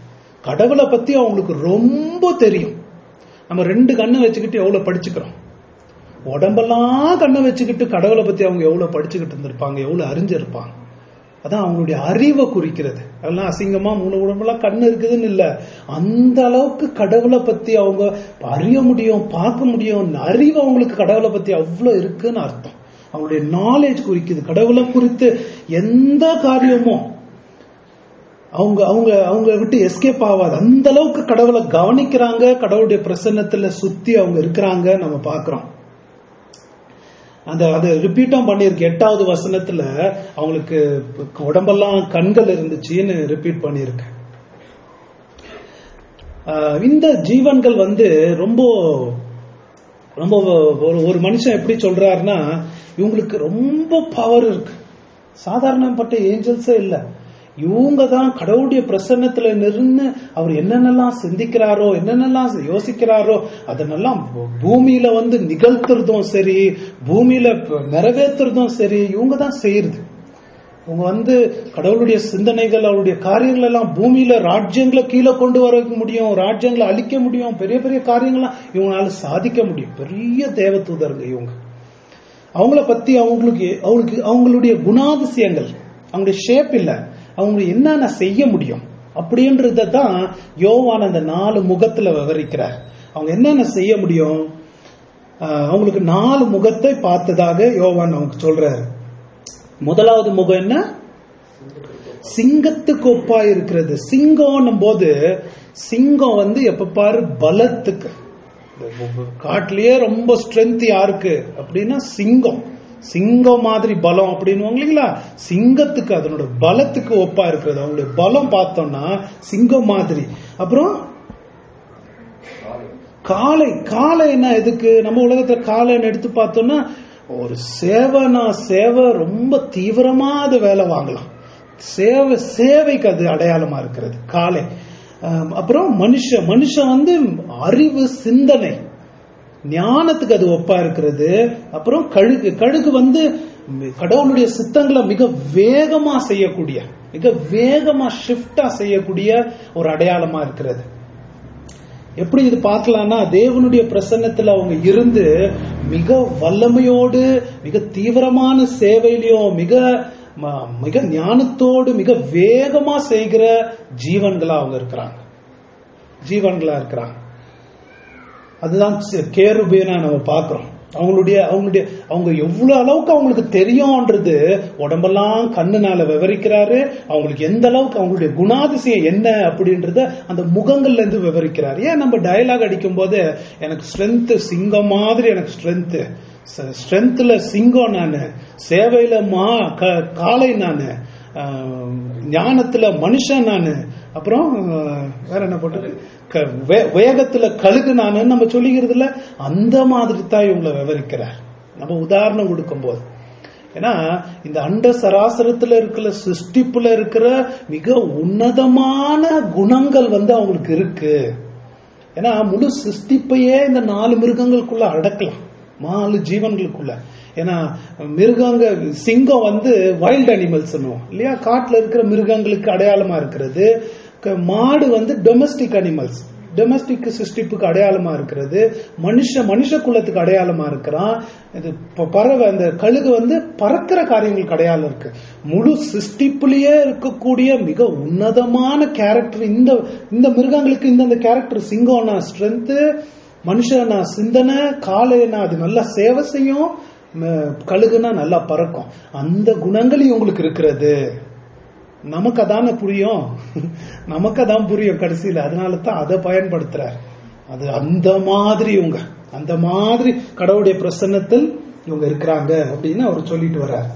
S1: கடவுளை பத்தி அவங்களுக்கு ரொம்ப தெரியும் நம்ம ரெண்டு கண்ணை வச்சுக்கிட்டு எவ்வளவு படிச்சுக்கிறோம் உடம்பெல்லாம் கண்ணை வச்சுக்கிட்டு கடவுளை பத்தி அவங்க எவ்வளவு படிச்சுக்கிட்டு இருந்திருப்பாங்க எவ்வளவு அறிஞ்சிருப்பாங்க அதான் அவங்களுடைய அறிவை குறிக்கிறது அதெல்லாம் அசிங்கமா மூணு உடம்பெல்லாம் கண்ணு இருக்குதுன்னு இல்ல அந்த அளவுக்கு கடவுளை பத்தி அவங்க அறிய முடியும் பார்க்க முடியும் அறிவு அவங்களுக்கு கடவுளை பத்தி அவ்வளவு இருக்குன்னு அர்த்தம் அவங்களுடைய நாலேஜ் குறிக்குது கடவுளை குறித்து எந்த காரியமும் அவங்க அவங்க அவங்க விட்டு எஸ்கேப் ஆகாது அந்த அளவுக்கு கடவுளை கவனிக்கிறாங்க கடவுளுடைய பிரசன்னத்துல சுத்தி அவங்க இருக்கிறாங்க நம்ம பாக்குறோம் அந்த அது ரிப்பீட்டும் பண்ணியிருக்கு எட்டாவது வசனத்துல அவங்களுக்கு உடம்பெல்லாம் கண்கள் இருந்துச்சுன்னு ரிப்பீட் பண்ணியிருக்கு ஆஹ் இந்த ஜீவன்கள் வந்து ரொம்ப ரொம்ப ஒரு ஒரு மனுஷன் எப்படி சொல்றாருன்னா இவங்களுக்கு ரொம்ப பவர் இருக்கு சாதாரணப்பட்ட ஏஞ்சல்ஸே இல்ல இவங்க தான் கடவுளுடைய பிரசன்னத்துல நின்று அவர் என்னென்னலாம் சிந்திக்கிறாரோ என்னென்னலாம் யோசிக்கிறாரோ அதனெல்லாம் பூமியில வந்து நிகழ்த்துறதும் சரி பூமியில நிறைவேற்றுறதும் சரி இவங்க தான் செய்யறது இவங்க வந்து கடவுளுடைய சிந்தனைகள் அவருடைய காரியங்கள் எல்லாம் பூமியில ராஜ்யங்களை கீழே கொண்டு வர முடியும் ராஜ்யங்களை அழிக்க முடியும் பெரிய பெரிய காரியங்கள்லாம் இவங்களால சாதிக்க முடியும் பெரிய தேவதூதருங்க இவங்க அவங்கள பத்தி அவங்களுக்கு அவங்களுக்கு அவங்களுடைய குணாதிசயங்கள் அவங்களுடைய ஷேப் இல்ல அவங்க என்னென்ன செய்ய முடியும் அப்படின்றத தான் யோவான் அந்த நாலு முகத்துல விவரிக்கிறார் அவங்க என்னென்ன செய்ய முடியும் ஆஹ் அவங்களுக்கு நாலு முகத்தை பார்த்ததாக யோவான் அவங்க சொல்றாரு முதலாவது முகம் என்ன சிங்கத்துக்கு ஒப்பா இருக்கிறது சிங்கம்னும் போது சிங்கம் வந்து எப்ப பாரு பலத்துக்கு காட்டிலேயே ரொம்ப ஸ்ட்ரென்த் யாருக்கு அப்படின்னா சிங்கம் சிங்கம் மாதிரி பலம் அப்படின்னு இல்லைங்களா சிங்கத்துக்கு அதனோட பலத்துக்கு ஒப்பா இருக்கிறது அவங்களுடைய பலம் பார்த்தோம்னா சிங்கம் மாதிரி அப்புறம் காளை காளை என்ன எதுக்கு நம்ம உலகத்துல காளைன்னு எடுத்து பார்த்தோம்னா ஒரு சேவைனா சேவை ரொம்ப தீவிரமா அது வேலை வாங்கலாம் சேவை சேவைக்கு அது அடையாளமா இருக்கிறது காளை அப்புறம் மனுஷன் மனுஷன் வந்து அறிவு சிந்தனை ஞானத்துக்கு அது ஒப்பா இருக்கிறது அப்புறம் கழுகு கழுகு வந்து கடவுளுடைய சித்தங்களை மிக வேகமா செய்யக்கூடிய மிக வேகமா ஷிஃப்டா செய்யக்கூடிய ஒரு அடையாளமா இருக்கிறது எப்படி இது பார்க்கலாம்னா தேவனுடைய பிரசன்னத்துல அவங்க இருந்து மிக வல்லமையோடு மிக தீவிரமான சேவையிலையும் மிக மிக ஞானத்தோடு மிக வேகமா செய்கிற ஜீவன்களா அவங்க இருக்கிறாங்க ஜீவன்களா இருக்கிறாங்க அதுதான் கேருபேனா நம்ம பாக்குறோம் அவங்களுடைய அவங்களுடைய அவங்க எவ்வளவு அளவுக்கு அவங்களுக்கு தெரியும்ன்றது உடம்பெல்லாம் கண்ணுனால விவரிக்கிறாரு அவங்களுக்கு எந்த அளவுக்கு அவங்களுடைய குணாதிசயம் என்ன அப்படின்றத அந்த முகங்கள்ல இருந்து விவரிக்கிறாரு ஏன் நம்ம டயலாக் அடிக்கும் போது எனக்கு ஸ்ட்ரென்த் சிங்கம் மாதிரி எனக்கு ஸ்ட்ரென்த் ஸ்ட்ரென்த்ல சிங்கம் நானு சேவையில மா காளை நானு ஞானத்துல மனுஷன் நானு அப்புறம் வேற என்ன போட்டது வேகத்துல கழுகு நானு நம்ம சொல்லிக்கிறதுல அந்த மாதிரி தான் இவங்களை விவரிக்கிறார் நம்ம உதாரணம் கொடுக்கும் போது ஏன்னா இந்த அண்ட சராசரத்துல இருக்கிற சிருஷ்டிப்புல இருக்கிற மிக உன்னதமான குணங்கள் வந்து அவங்களுக்கு இருக்கு ஏன்னா முழு சிருஷ்டிப்பையே இந்த நாலு மிருகங்களுக்குள்ள அடக்கலாம் நாலு ஜீவன்களுக்குள்ள ஏன்னா மிருகங்க சிங்கம் வந்து வைல்ட் அனிமல்ஸ் இல்லையா காட்டுல இருக்கிற மிருகங்களுக்கு அடையாளமா இருக்கிறது மாடு வந்து டொமஸ்டிக் அனிமல்ஸ் டொமஸ்டிக் சிருஷ்டிப்புக்கு அடையாளமா இருக்கிறது மனுஷ மனுஷ குலத்துக்கு அடையாளமா இருக்கிறான் இது பறவை அந்த கழுகு வந்து பறக்கிற காரியங்களுக்கு அடையாளம் இருக்கு முழு சிருஷ்டிப்புலயே இருக்கக்கூடிய மிக உன்னதமான கேரக்டர் இந்த இந்த மிருகங்களுக்கு இந்தந்த கேரக்டர் சிங்கம்னா ஸ்ட்ரென்த் மனுஷனா சிந்தனை காலைனா அது நல்லா சேவை செய்யும் கழுகுனா நல்லா பறக்கும் அந்த குணங்கள் இவங்களுக்கு இருக்கிறது நமக்கு அதான புரியும் நமக்கு அதான் புரியும் கடைசியில அதனால தான் அதை பயன்படுத்துறார் அது அந்த மாதிரி இவங்க அந்த மாதிரி கடவுளுடைய பிரசன்னத்தில் இவங்க இருக்கிறாங்க அப்படின்னு அவர் சொல்லிட்டு வர்றார்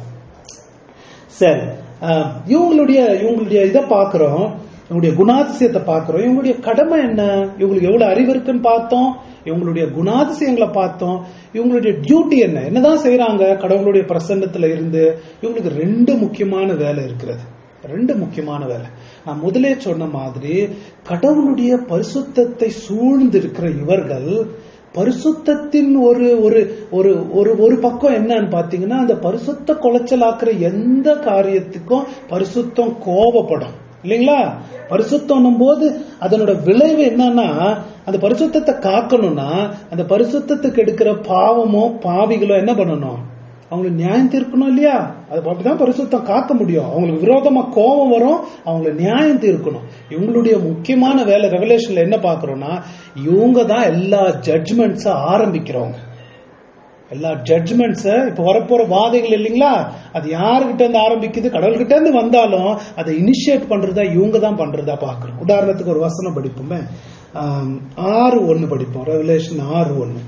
S1: சரி இவங்களுடைய இவங்களுடைய இதை பாக்குறோம் இவங்களுடைய குணாதிசயத்தை பாக்குறோம் இவங்களுடைய கடமை என்ன இவங்களுக்கு எவ்வளவு அறிவு இருக்குன்னு பார்த்தோம் இவங்களுடைய குணாதிசயங்களை பார்த்தோம் இவங்களுடைய டியூட்டி என்ன என்னதான் செய்யறாங்க கடவுளுடைய பிரசன்னத்துல இருந்து இவங்களுக்கு ரெண்டு முக்கியமான வேலை இருக்கிறது ரெண்டு முக்கியமான வேலை நான் முதலே சொன்ன மாதிரி கடவுளுடைய பரிசுத்தத்தை சூழ்ந்து இருக்கிற இவர்கள் பரிசுத்தத்தின் ஒரு ஒரு ஒரு ஒரு ஒரு பக்கம் என்னன்னு பாத்தீங்கன்னா அந்த பரிசுத்த குலைச்சலாக்குற எந்த காரியத்துக்கும் பரிசுத்தம் கோபப்படும் இல்லைங்களா பரிசுத்தம் போது அதனோட விளைவு என்னன்னா அந்த பரிசுத்தத்தை காக்கணும்னா அந்த பரிசுத்தத்துக்கு எடுக்கிற பாவமோ பாவிகளோ என்ன பண்ணணும் அவங்களுக்கு நியாயம் தீர்க்கணும் இல்லையா அது அப்படிதான் பரிசுத்தம் காக்க முடியும் அவங்களுக்கு விரோதமா கோபம் வரும் அவங்களை நியாயம் தீர்க்கணும் இவங்களுடைய முக்கியமான வேலை ரெவலேஷன்ல என்ன பாக்குறோம்னா இவங்க தான் எல்லா ஜட்ஜ்மெண்ட்ஸ ஆரம்பிக்கிறவங்க எல்லா ஜட்ஜ்மெண்ட்ஸ இப்ப வரப்போற வாதைகள் இல்லைங்களா அது யாருகிட்ட இருந்து ஆரம்பிக்குது கடவுள்கிட்ட இருந்து வந்தாலும் அதை இனிஷியேட் பண்றதா இவங்க தான் பண்றதா பாக்குறோம் உதாரணத்துக்கு ஒரு வசனம் படிப்போமே ஆம், ஆறு ஒன்னு படிப்போம் ரெவலேஷன் ஆறு ஒன்னு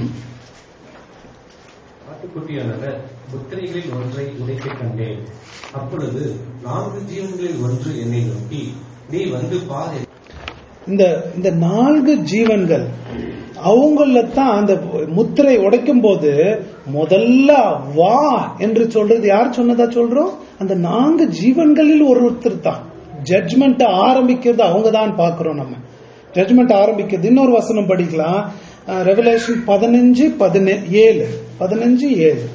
S2: ஆட்டுக்குட்டியானவர் முத்திரைகளில் ஒன்றை உடைக்கக் கண்டேன் அப்பொழுது நான்கு ஜீவன்களில் ஒன்று என்னை நோக்கி நீ வந்து பார்
S1: இந்த இந்த நான்கு ஜீவன்கள் அவங்கள தான் அந்த முத்திரை உடைக்கும் போது முதல்ல வா என்று சொல்றது யார் சொன்னதா சொல்றோம் அந்த நான்கு ஜீவன்களில் ஒருத்தர் தான் ஜட்ஜ்மெண்ட் ஆரம்பிக்கிறது அவங்க தான் பாக்குறோம் நம்ம ஜட்ஜ்மெண்ட் ஆரம்பிக்கிறது இன்னொரு வசனம் படிக்கலாம் ரெவலேஷன் பதினஞ்சு பதினே ஏழு பதினஞ்சு ஏழு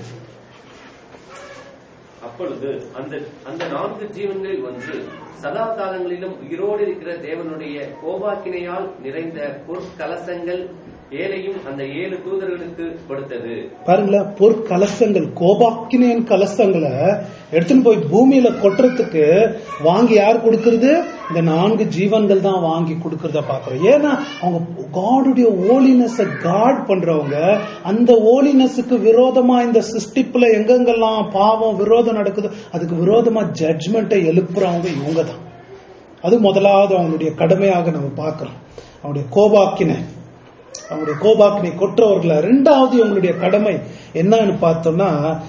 S2: அப்பொழுது அந்த அந்த நான்கு ஜீவன்களில் ஒன்று சதா காலங்களிலும் உயிரோடு இருக்கிற தேவனுடைய கோபாக்கினையால் நிறைந்த பொற்கலசங்கள் ஏழையும் அந்த ஏழு தூதர்களுக்கு கொடுத்தது
S1: பாருங்களேன் பொற்கலசங்கள் கோபாக்கினேன் கலசங்களை எடுத்துன்னு போய் பூமியில கொட்டுறதுக்கு வாங்கி யார் கொடுக்கறது இந்த நான்கு ஜீவன்கள் தான் வாங்கி கொடுக்கறத பாக்குறோம் ஏன்னா அவங்க காடுடைய ஓலினஸ காட் பண்றவங்க அந்த ஓலினஸுக்கு விரோதமா இந்த சிஸ்டிப்ல எங்கெங்கெல்லாம் பாவம் விரோதம் நடக்குதோ அதுக்கு விரோதமா ஜட்ஜ்மெண்ட்டை எழுப்புறவங்க இவங்க தான் அது முதலாவது அவங்களுடைய கடமையாக நம்ம பார்க்கிறோம் அவங்களுடைய கோபாக்கினை அவங்களுடைய கோபாக்கினை கொற்றவர்களை ரெண்டாவது இவங்களுடைய கடமை என்னன்னு பார்த்தோம்னா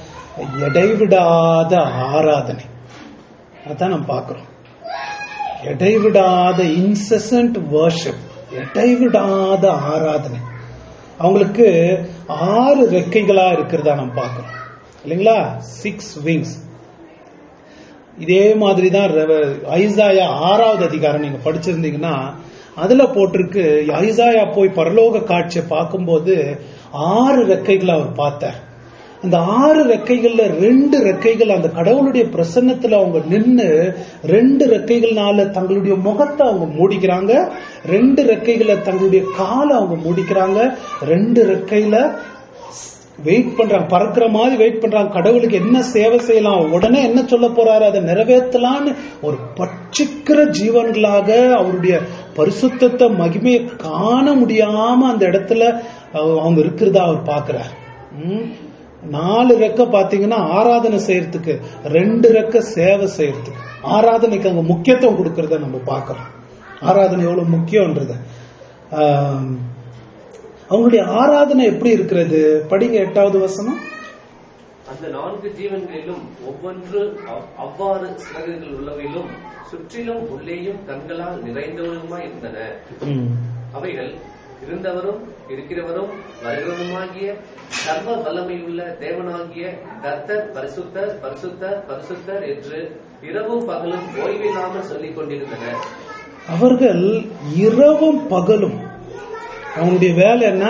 S1: இடைவிடாத ஆராதனை அதான் நம்ம பார்க்கிறோம் இடைவிடாத இன்செசன்ட் வர்ஷிப் இடைவிடாத ஆராதனை அவங்களுக்கு ஆறு ரெக்கைகளா இருக்கிறதா நம்ம பார்க்கிறோம் இல்லைங்களா சிக்ஸ் விங்ஸ் இதே மாதிரி தான் ஐசாயா ஆறாவது அதிகாரம் நீங்க படிச்சிருந்தீங்கன்னா அதுல போட்டிருக்கு ஐசாயா போய் பரலோக காட்சியை பார்க்கும்போது ஆறு ரெக்கைகளை அவர் பார்த்தார் அந்த ஆறு ரெக்கைகள்ல ரெண்டு ரெக்கைகள் அந்த கடவுளுடைய பிரசன்னத்துல அவங்க நின்னு ரெண்டு ரெக்கைகள்னால தங்களுடைய முகத்தை அவங்க மூடிக்கிறாங்க ரெண்டு ரெக்கைகளை தங்களுடைய காலை அவங்க மூடிக்கிறாங்க ரெண்டு ரெக்கையில வெயிட் பண்றாங்க பறக்கிற மாதிரி வெயிட் பண்றாங்க கடவுளுக்கு என்ன சேவை செய்யலாம் உடனே என்ன சொல்ல போறாரு அதை நிறைவேற்றலான்னு ஒரு பட்சிக்கிற ஜீவன்களாக அவருடைய பரிசுத்தத்தை மகிமையை காண முடியாம அந்த இடத்துல அவ- அவங்க இருக்கிறதா அவர் பார்க்கிறார் ம்? நாலு ரெக்க பாத்தீங்கன்னா ஆராதனை செய்யறதுக்கு ரெண்டு ரெக்க சேவை செய்யறதுக்கு ஆராதனைக்கு அங்க முக்கியத்துவம் கொடுக்கறத நம்ம பார்க்கிறோம் ஆராதனை எவ்வளவு முக்கியம்ன்றத ஆம், அவங்களுடைய ஆராதனை எப்படி இருக்கிறது படிங்க எட்டாவது வசனம்
S2: அந்த நான்கு ஜீவன்களிலும் ஒவ்வொன்று அவ்- அவ்வாறு சிறகுகள் உள்ளவையிலும் சுற்றிலும் உள்ளேயும் கண்களால் நிறைந்தவருமாய் இருந்தன
S1: ம்.
S2: அவைகள் இருந்தவரும் இருக்கிறவரும் வருகிறவருமாகிய சர்வ வல்லமையுள்ள தேவனாகிய கர்த்தர் பரிசுத்தர் பரிசுத்தர் பரிசுத்தர் என்று இரவும் பகலும் ஓய்வில்லாமல் சொல்லிக் கொண்டிருந்தனர்
S1: அவர்கள் இரவும் பகலும் அவங்களுடைய வேலை என்ன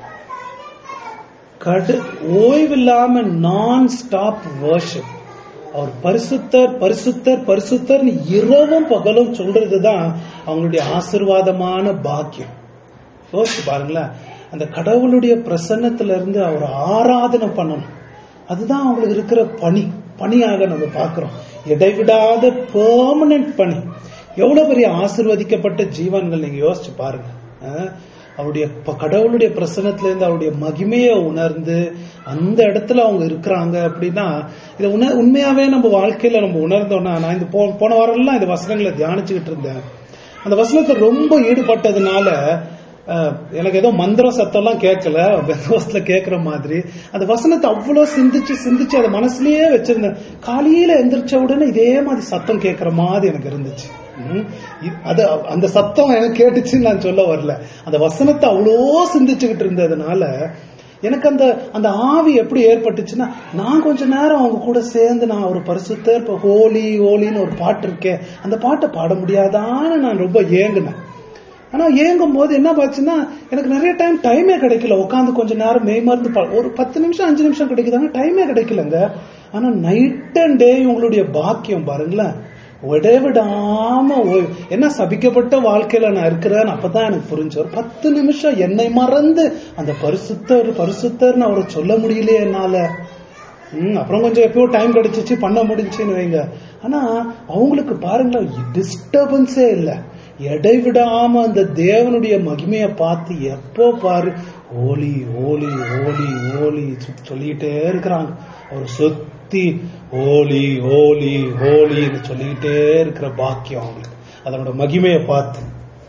S1: கடு ஓய்வில்லாம நான் ஸ்டாப் வர்ஷிப் அவர் பரிசுத்தர் பரிசுத்தர் பரிசுத்தர் இரவும் பகலும் சொல்றதுதான் அவங்களுடைய ஆசிர்வாதமான பாக்கியம் யோசிச்சு பாருங்களேன் அந்த கடவுளுடைய பிரசன்னத்துல இருந்து அவர் ஆராதனை பண்ணணும் அதுதான் அவங்களுக்கு இருக்கிற பணி பணியாக நம்ம பார்க்கிறோம் இடைவிடாத பெர்மனன்ட் பணி எவ்வளவு பெரிய ஆசிர்வதிக்கப்பட்ட ஜீவன்கள் நீங்க யோசிச்சு பாருங்க அஹ், அவருடைய ப- கடவுளுடைய பிரசன்னத்துல இருந்து அவருடைய மகிமையை உணர்ந்து அந்த இடத்துல அவங்க இருக்கிறாங்க அப்படின்னா இதை உண உண்மையாவே நம்ம வாழ்க்கையில நம்ம உணர்ந்தோம்னா நான் இந்த போ- போன வாரம்லாம் இந்த வசனங்களை தியானிச்சுக்கிட்டு இருந்தேன் அந்த வசனத்துல ரொம்ப ஈடுபட்டதுனால அஹ், எனக்கு ஏதோ மந்திர சத்தம்லாம் கேட்கல பெந்தோஸ்ல கேட்கிற மாதிரி அந்த வசனத்தை அவ்வளவு சிந்திச்சு சிந்திச்சு அதை மனசுலயே வச்சிருந்தேன் காலையில எந்திரிச்ச உடனே இதே மாதிரி சத்தம் கேட்கிற மாதிரி எனக்கு இருந்துச்சு ம். இ- அது அந்த சத்தம் எனக்கு கேட்டுச்சுன்னு நான் சொல்ல வரல அந்த வசனத்தை அவ்வளோ சிந்திச்சுக்கிட்டு இருந்ததுனால எனக்கு அந்த அந்த ஆவி எப்படி ஏற்பட்டுச்சுன்னா நான் கொஞ்ச நேரம் அவங்க கூட சேர்ந்து நான் ஒரு பரிசுத்தர் இப்போ ஹோலி ஹோலின்னு ஒரு பாட்டு இருக்கேன் அந்த பாட்டை பாட முடியாதான்னு நான் ரொம்ப ஏங்குனேன் ஆனா ஏங்கும் போது என்ன பாச்சுன்னா எனக்கு நிறைய டைம் டைமே கிடைக்கல உட்காந்து கொஞ்ச நேரம் மெய் மருந்து பா- ஒரு பத்து நிமிஷம் அஞ்சு நிமிஷம் கிடைக்குதாங்க டைமே கிடைக்கலங்க ஆனா நைட் அண்ட் டே உங்களுடைய பாக்கியம் பாருங்களேன் விடைவிடாம ஓய்வு என்ன சபிக்கப்பட்ட வாழ்க்கையில நான் இருக்கிறேன்னு அப்பதான் எனக்கு புரிஞ்சு ஒரு பத்து நிமிஷம் என்னை மறந்து அந்த பரிசுத்தர் பரிசுத்தர்னு அவரை சொல்ல முடியலையே என்னால ம், அப்புறம் கொஞ்சம் எப்பயோ டைம் கிடைச்சிச்சு பண்ண முடிஞ்சுன்னு வைங்க ஆனா அவங்களுக்கு பாருங்களேன் டிஸ்டர்பன்ஸே இல்லை இடைவிடாம அந்த தேவனுடைய மகிமையை பார்த்து எப்போ பாரு ஓலி ஓலி ஓலி ஓலி சொல்லிக்கிட்டே இருக்கிறாங்க அவர் சுத்தி ஓலி ஓலி ஓலின்னு சொல்லிக்கிட்டே இருக்கிற பாக்கியம் அவங்களுக்கு அதனோட மகிமையை பார்த்து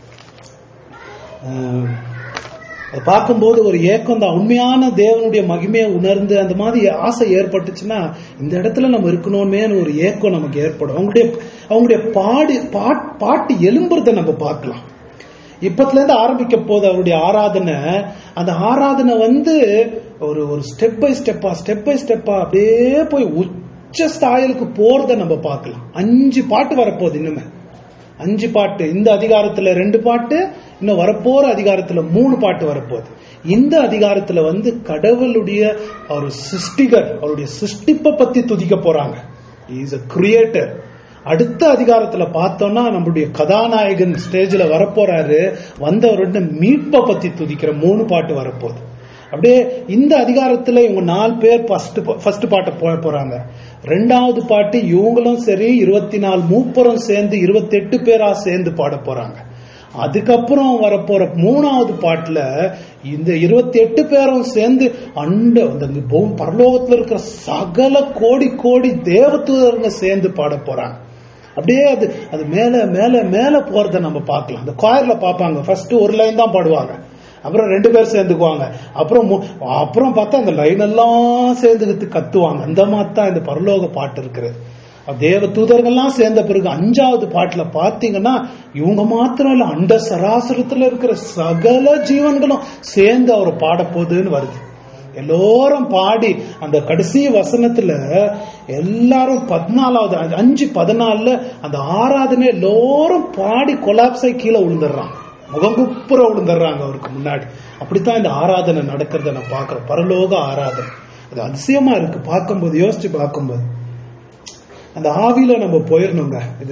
S1: ஆஹ், அதை பார்க்கும்போது ஒரு ஏக்கம் தான் உண்மையான தேவனுடைய மகிமையை உணர்ந்து அந்த மாதிரி ஆசை ஏற்பட்டுச்சுன்னா இந்த இடத்துல நம்ம இருக்கணுமே ஒரு ஏக்கம் நமக்கு ஏற்படும் அவங்களுடைய அவங்களுடைய பாடு பாட் பாட்டு எலும்புறதை நம்ம பார்க்கலாம் இப்பத்துல இருந்து ஆரம்பிக்க போது அவருடைய ஆராதனை அந்த ஆராதனை வந்து ஒரு ஒரு ஸ்டெப் பை ஸ்டெப்பா ஸ்டெப் பை ஸ்டெப்பா அப்படியே போய் உச்ச ஸ்தாயிலுக்கு போறத நம்ம பார்க்கலாம் அஞ்சு பாட்டு வரப்போகுது இன்னுமே அஞ்சு பாட்டு இந்த அதிகாரத்துல ரெண்டு பாட்டு இன்னும் வரப்போற அதிகாரத்துல மூணு பாட்டு வரப்போகுது இந்த அதிகாரத்துல வந்து கடவுளுடைய ஒரு சிருஷ்டிகர் அவருடைய சிருஷ்டிப்பை பத்தி துதிக்க போறாங்க இஸ் அ கிரியேட்டர் அடுத்த அதிகாரத்துல பார்த்தோம்னா நம்மளுடைய கதாநாயகன் ஸ்டேஜ்ல வரப்போறாரு வந்தவருடைய மீட்பை பத்தி துதிக்கிற மூணு பாட்டு வரப்போகுது அப்படியே இந்த அதிகாரத்துல இவங்க நாலு பேர் ஃபர்ஸ்ட் ஃபர்ஸ்ட் பாட்டை போட போறாங்க ரெண்டாவது பாட்டு இவங்களும் சரி இருபத்தி நாலு மூப்பரும் சேர்ந்து இருபத்தி எட்டு பேரா சேர்ந்து பாட போறாங்க அதுக்கப்புறம் வரப்போற மூணாவது பாட்டுல இந்த இருபத்தி எட்டு பேரும் சேர்ந்து அண்ட அந்த பூ- பரலோகத்துல இருக்கிற சகல கோடி கோடி தேவதூதருங்க சேர்ந்து பாட போறாங்க அப்படியே அது அது மேல மேல மேல போறத நம்ம பார்க்கலாம் அந்த காயர்ல பார்ப்பாங்க ஃபர்ஸ்ட் ஒரு லைன் தான் பாடுவாங்க அப்புறம் ரெண்டு பேர் சேர்ந்துக்குவாங்க அப்புறம் மு- அப்புறம் பார்த்தா அந்த லைன் எல்லாம் சேர்ந்துக்கிட்டு கத்துவாங்க அந்த மாதிரி தான் இந்த பரலோக பாட்டு இருக்கிறது தேவ தூதர்கள்லாம் சேர்ந்த பிறகு அஞ்சாவது பாட்டுல பாத்தீங்கன்னா இவங்க மாத்திரம் இல்ல அண்ட சராசரத்துல இருக்கிற சகல ஜீவன்களும் சேர்ந்து அவர் பாட போகுதுன்னு வருது எல்லோரும் பாடி அந்த கடைசி வசனத்துல எல்லாரும் பதினாலாவது அஞ்சு- அஞ்சு பதினாலுல அந்த ஆராதனை எல்லோரும் பாடி கொலாப்ஸை கீழே விழுந்துடுறாங்க முகங்குப்புற விழுந்துடுறாங்க அவருக்கு முன்னாடி அப்படித்தான் இந்த ஆராதனை நடக்கிறத நான் பார்க்கிறேன் பரலோக ஆராதனை அது அதிசயமா இருக்கு பார்க்கும்போது யோசிச்சு பார்க்கும்போது அந்த ஆவியில நம்ம போயிடணுங்க இது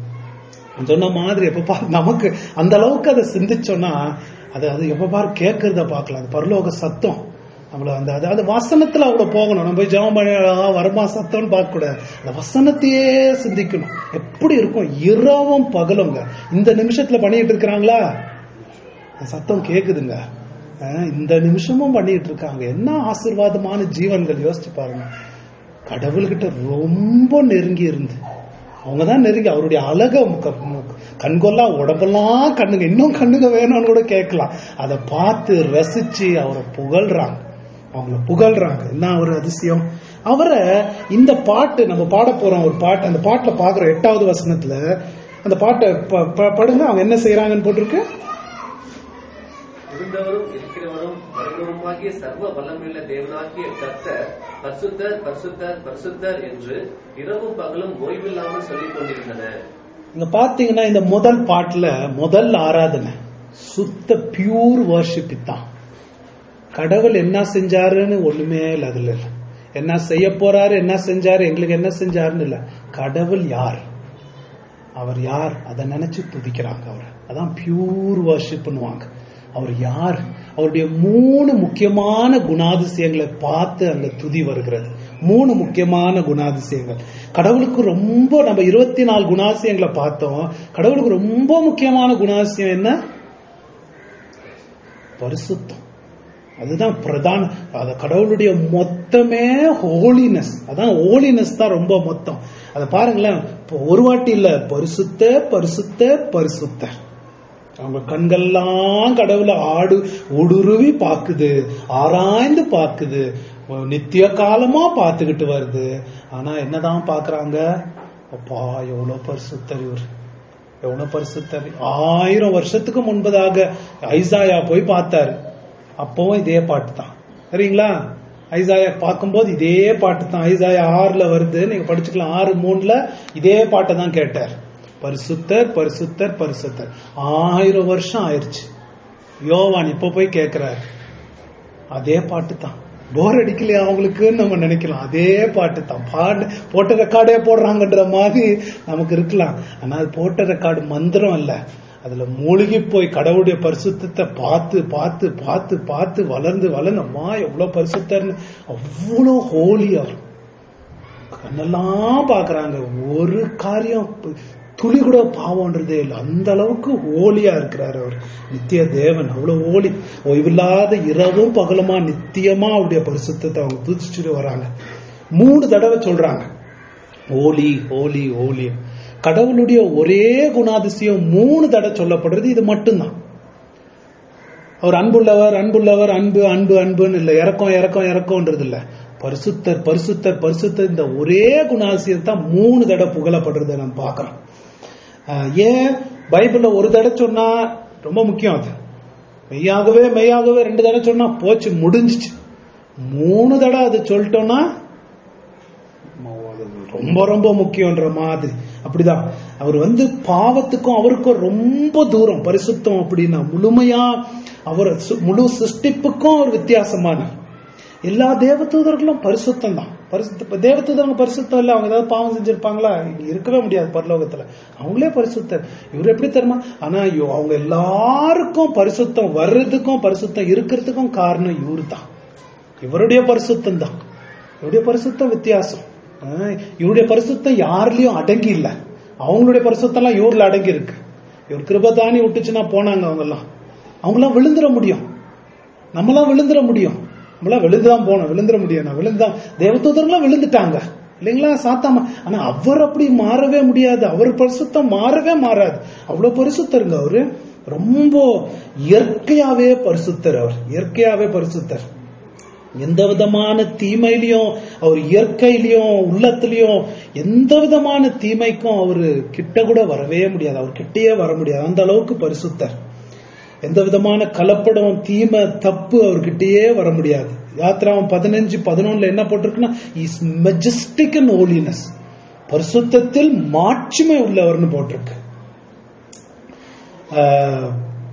S1: சொன்ன மாதிரி எப்ப பாரு நமக்கு அந்த அளவுக்கு அதை சிந்திச்சோம்னா அது அது எப்ப பாரு கேட்கறத பார்க்கலாம் அது பரலோக சத்தம் நம்மள அந்த அதாவது வசனத்துல அவ்வளவு போகணும் நம்ம போய் ஜெபம் பண்ணி ஆ, வருமா சத்தம்னு பார்க்க கூடாது அந்த வசனத்தையே சிந்திக்கணும் எப்படி இருக்கும் இரவும் பகலுங்க இந்த நிமிஷத்துல பண்ணிட்டு இருக்கிறாங்களா அந்த சத்தம் கேக்குதுங்க அஹ் இந்த நிமிஷமும் பண்ணிட்டு இருக்காங்க என்ன ஆசீர்வாதமான ஜீவன்கள் யோசிச்சு பாருங்க கடவுள்கிட்ட ரொம்ப நெருங்கி இருந்து அவங்க தான் நெருங்கி அவருடைய அழக முக்க- மு- கண்கொள்ளா உடம்பெல்லாம் கண்ணுங்க இன்னும் கண்ணுங்க வேணும்னு கூட கேட்கலாம் அதை பார்த்து ரசிச்சு அவரை புகழ்றாங்க அவங்கள புகழ்றாங்க என்ன ஒரு அதிசயம் அவரை இந்த பாட்டு நம்ம பாட போறோம் ஒரு பாட்டு அந்த பாட்டுல பாக்குறோம் எட்டாவது வசனத்துல அந்த பாட்டை ப- ப- படுங்க அவங்க என்ன செய்யறாங்கன்னு போட்டிருக்கு
S2: இருந்தவரும் இருக்கிறவரும் வருகிறவருமாகிய சர்வ வல்லமையுள்ள தேவனாகிய கர்த்தர் பரிசுத்தர் பரிசுத்தர் பரிசுத்தர் என்று இரவும் பகலும் ஓய்வில்லாமல் சொல்லிக் கொண்டிருந்தனர்
S1: இங்க பாத்தீங்கன்னா இந்த முதல் பாட்டுல முதல் ஆராதனை சுத்த பியூர் வர்ஷிப் தான் கடவுள் என்ன செஞ்சாருன்னு ஒண்ணுமே இல்ல அதுல இல்ல என்ன செய்ய போறாரு என்ன செஞ்சாரு எங்களுக்கு என்ன செஞ்சாருன்னு இல்ல கடவுள் யார் அவர் யார் அதை நினைச்சு துதிக்கிறாங்க அவர் அதான் பியூர் வர்ஷிப்னுவாங்க அவர் யார் அவருடைய மூணு முக்கியமான குணாதிசயங்களை பார்த்து அங்க துதி வருகிறது மூணு முக்கியமான குணாதிசயங்கள் கடவுளுக்கு ரொம்ப நம்ம இருபத்தி நாலு குணாதிசயங்களை பார்த்தோம் கடவுளுக்கு ரொம்ப முக்கியமான குணாதிசயம் என்ன பரிசுத்தம் அதுதான் பிரதான அது கடவுளுடைய மொத்தமே ஹோலினஸ் அதான் ஹோலினஸ் தான் ரொம்ப மொத்தம் அதை பாருங்களேன் இப்போ ஒரு வாட்டி இல்ல பரிசுத்த பரிசுத்த பரிசுத்த அவங்க கண்கள்லாம் கடவுளை ஆடு ஊடுருவி பாக்குது ஆராய்ந்து பாக்குது நித்திய காலமா பார்த்துக்கிட்டு வருது ஆனா என்னதான் பாக்குறாங்க அப்பா எவ்வளவு பரிசுத்தர் இவர் எவ்வளவு பரிசுத்தர் ஆயிரம் வருஷத்துக்கு முன்பதாக ஐசாயா போய் பார்த்தாரு அப்பவும் இதே பாட்டு தான் சரிங்களா ஐசாயா பார்க்கும்போது இதே பாட்டு தான் ஐசாயா ஆறுல வருது நீங்க படிச்சுக்கலாம் ஆறு மூணுல இதே பாட்டை தான் கேட்டார் பரிசுத்தர் பரிசுத்தர் பரிசுத்தர் ஆயிரம் வருஷம் ஆயிருச்சு யோவான் இப்ப போய் கேட்கிறார் அதே பாட்டு தான் போர் அடிக்கலையா அவங்களுக்குன்னு நம்ம நினைக்கலாம் அதே பாட்டு தான் பாட்டு போட்ட ரெக்கார்டே போடுறாங்கன்ற மாதிரி நமக்கு இருக்கலாம் ஆனா அது போட்ட ரெக்கார்டு மந்திரம் இல்ல அதுல மூழ்கி போய் கடவுளுடைய பரிசுத்தத்தை பார்த்து பார்த்து பார்த்து பார்த்து வளர்ந்து வளர்ந்து அம்மா எவ்வளவு பரிசுத்தர்னு அவ்வளோ ஹோலி அவர் கண்ணெல்லாம் பாக்குறாங்க ஒரு காரியம் துளி கூட பாவம்ன்றதே இல்லை அந்த அளவுக்கு ஓலியா இருக்கிறார் அவர் நித்திய தேவன் அவ்வளவு ஓலி ஓய்வில்லாத இரவும் பகலுமா நித்தியமா அவருடைய பரிசுத்தத்தை அவங்க துதிச்சுட்டு வராங்க மூணு தடவை சொல்றாங்க ஓலி ஓலி ஓலி கடவுளுடைய ஒரே குணாதிசயம் மூணு தடவை சொல்லப்படுறது இது மட்டும்தான் அவர் அன்புள்ளவர் அன்புள்ளவர் அன்பு அன்பு அன்புன்னு இல்லை இறக்கம் இறக்கம் இறக்கம்ன்றது இல்ல பரிசுத்தர் பரிசுத்தர் பரிசுத்தர் இந்த ஒரே குணாதிசயம் தான் மூணு தடவை புகழப்படுறதை நம்ம பார்க்கிறோம் ஆஹ் ஏன் பைபிள்ல ஒரு தடவை சொன்னா ரொம்ப முக்கியம் அது மெய்யாகவே மெய்யாகவே ரெண்டு தடவை சொன்னா போச்சு முடிஞ்சிச்சு மூணு தடவை அது சொல்லிட்டோம்னா அது ரொம்ப ரொம்ப முக்கியன்ற மாதிரி அப்படிதான் அவர் வந்து பாவத்துக்கும் அவருக்கும் ரொம்ப தூரம் பரிசுத்தம் அப்படின்னா முழுமையா அவர் சு- முழு சிருஷ்டிப்புக்கும் அவர் வித்தியாசமான எல்லா தேவதூதர்களும் பரிசுத்தம் தான் பரிசுத்த தேவதூதர்கள் பரிசுத்தம் இல்ல அவங்க ஏதாவது பாவம் செஞ்சிருப்பாங்களா இங்க இருக்கவே முடியாது பரலோகத்துல அவங்களே பரிசுத்தர் இவர் எப்படி தெரியுமா ஆனா ஐயோ, அவங்க எல்லாருக்கும் பரிசுத்தம் வர்றதுக்கும் பரிசுத்தம் இருக்கிறதுக்கும் காரணம் இவரு தான் இவருடைய பரிசுத்தம் தான் இவருடைய பரிசுத்தம் வித்தியாசம் ஆஹ் இவருடைய பரிசுத்தம் யாருலயும் அடங்கி இல்ல அவங்களுடைய பரிசுத்தம் எல்லாம் இவர்ல அடங்கி இருக்கு இவர் கிருபதானி விட்டுச்சுன்னா போனாங்க அவங்க எல்லாம் அவங்களாம் விழுந்துட முடியும் நம்மளாம் விழுந்துட முடியும் நம்மளாம் விழுந்துதான் போனோம் விழுந்துட முடியும் நான் விழுந்தான் தேவதூதர்கள்லாம் விழுந்துட்டாங்க இல்லைங்களா சாத்தாம ஆனா அவர் அப்படி மாறவே முடியாது அவர் பரிசுத்தம் மாறவே மாறாது அவ்வளவு பரிசுத்தருங்க அவரு ரொம்ப இயற்கையாவே பரிசுத்தர் அவர் இயற்கையாவே பரிசுத்தர் எந்த விதமான தீமையிலையும் அவர் இயற்கையிலையும் உள்ளத்திலையும் எந்த விதமான தீமைக்கும் அவரு கிட்ட கூட வரவே முடியாது அவர் கிட்டயே வர முடியாது அந்த அளவுக்கு பரிசுத்தர் எந்த விதமான கலப்படம் தீமை தப்பு அவர்கிட்டயே வர முடியாது யாத்ராவும் பதினஞ்சு பதினொன்னுல என்ன போட்டிருக்குன்னா இஸ் மெஜஸ்டிக் அண்ட் ஹோலினஸ் பரிசுத்தத்தில் மாட்சிமை உள்ளவர்னு போட்டிருக்கு ஆஹ்,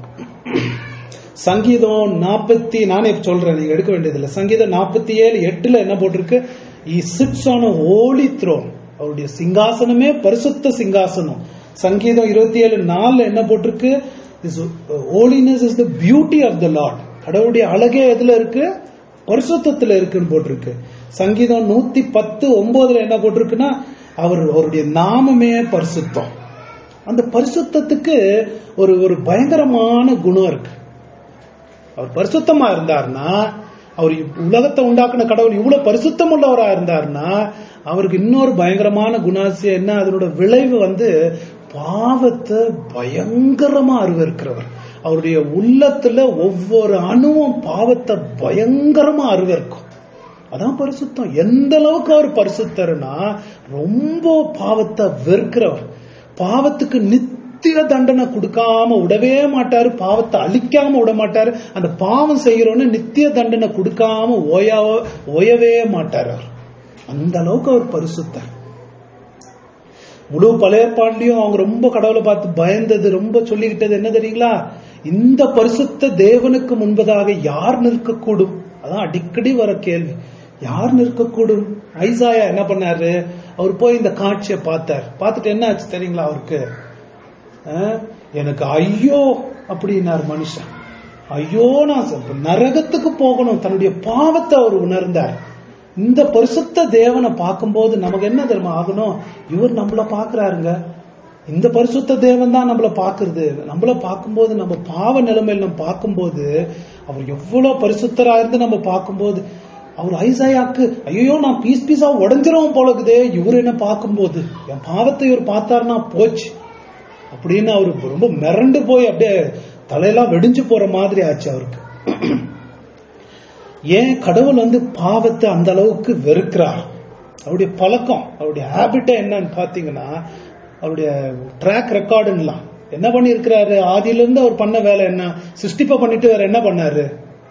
S1: சங்கீதம் நாற்பத்தி நானே சொல்றேன் நீங்க எடுக்க வேண்டியதில்லை சங்கீதம் நாற்பத்தி ஏழு எட்டுல என்ன போட்டிருக்கு he sits on holy throne அவருடைய சிங்காசனமே பரிசுத்த சிங்காசனம் சங்கீதம் இருபத்தி ஏழு நாலுல என்ன போட்டிருக்கு holiness is the beauty of the Lord கடவுளுடைய அழகே எதுல இருக்கு பரிசுத்தத்துல இருக்குன்னு போட்டிருக்கு சங்கீதம் நூத்தி பத்து ஒன்பதுல என்ன போட்டிருக்குன்னா அவர் அவருடைய நாமமே பரிசுத்தம் அந்த பரிசுத்தத்துக்கு ஒரு ஒரு பயங்கரமான குணம் இருக்கு அவர் பரிசுத்தமா இருந்தார்னா அவர் இப்- உலகத்தை உண்டாக்குன கடவுள் இவ்வளவு பரிசுத்தம் உள்ளவரா இருந்தார்னா அவருக்கு இன்னொரு பயங்கரமான குணாசியம் என்ன அதனோட விளைவு வந்து பாவத்தை பயங்கரமா அருவருக்கிறவர் அவருடைய உள்ளத்துல ஒவ்வொரு அணுவும் பாவத்தை பயங்கரமா அருவருக்கும் அதான் பரிசுத்தம் எந்த அளவுக்கு அவர் பரிசுத்தர்னா ரொம்ப பாவத்தை வெறுக்கிறவர் பாவத்துக்கு நித்திய தண்டனை கொடுக்காம விடவே மாட்டாரு பாவத்தை அழிக்காம விட மாட்டாரு அந்த பாவம் செய்யறோன்னு நித்திய தண்டனை கொடுக்காம ஓயாவ ஓயவே மாட்டார் அவர் அந்த அளவுக்கு அவர் பரிசுத்தர் முழு பழைய ஏற்பாடுலயும் அவங்க ரொம்ப கடவுளை பார்த்து பயந்தது ரொம்ப சொல்லிக்கிட்டது என்ன தெரியுங்களா இந்த பரிசுத்த தேவனுக்கு முன்பதாக யார் நிற்கக்கூடும் அதான் அடிக்கடி வர கேள்வி யார் நிற்கக்கூடும் ஐசாயா என்ன பண்ணாரு அவர் போய் இந்த காட்சியை பார்த்தார் பார்த்துட்டு என்ன ஆச்சு தெரியுங்களா அவருக்கு அஹ், எனக்கு ஐயோ அப்படின்னார் மனுஷன் ஐயோ நான் சொ- நரகத்துக்கு போகணும் தன்னுடைய பாவத்தை அவர் உணர்ந்தார் இந்த பரிசுத்த தேவனை பார்க்கும்போது நமக்கு என்ன தெரியுமா ஆகணும் இவர் நம்மள பாக்குறாருங்க இந்த பரிசுத்த தேவன் தான் நம்மள பாக்குறது நம்மள பார்க்கும்போது நம்ம பாவ நிலைமையில நம்ம பார்க்கும்போது அவர் எவ்வளவு பரிசுத்தரா இருந்து நம்ம பார்க்கும்போது அவர் ஐசாயாக்கு ஐயோ நான் பீஸ் பீஸா உடஞ்சிரும் போலக்குதே இவர் என்ன பார்க்கும்போது என் பாவத்தை இவர் பார்த்தாருன்னா போச்சு அப்படின்னு அவரு ரொம்ப மிரண்டு போய் அப்படியே தலையெல்லாம் வெடிஞ்சு போற மாதிரி ஆச்சு அவருக்கு ஏன் கடவுள் வந்து பாவத்தை அந்த அளவுக்கு வெறுக்கிறார் அவருடைய பழக்கம் அவருடைய ஹேபிட்டே என்னன்னு பாத்தீங்கன்னா அவருடைய ட்ராக் ரெக்கார்டுங்களாம் என்ன பண்ணியிருக்கிறாரு ஆதியில இருந்து அவர் பண்ண வேலை என்ன சிருஷ்டிப்ப பண்ணிட்டு வேற என்ன பண்ணாரு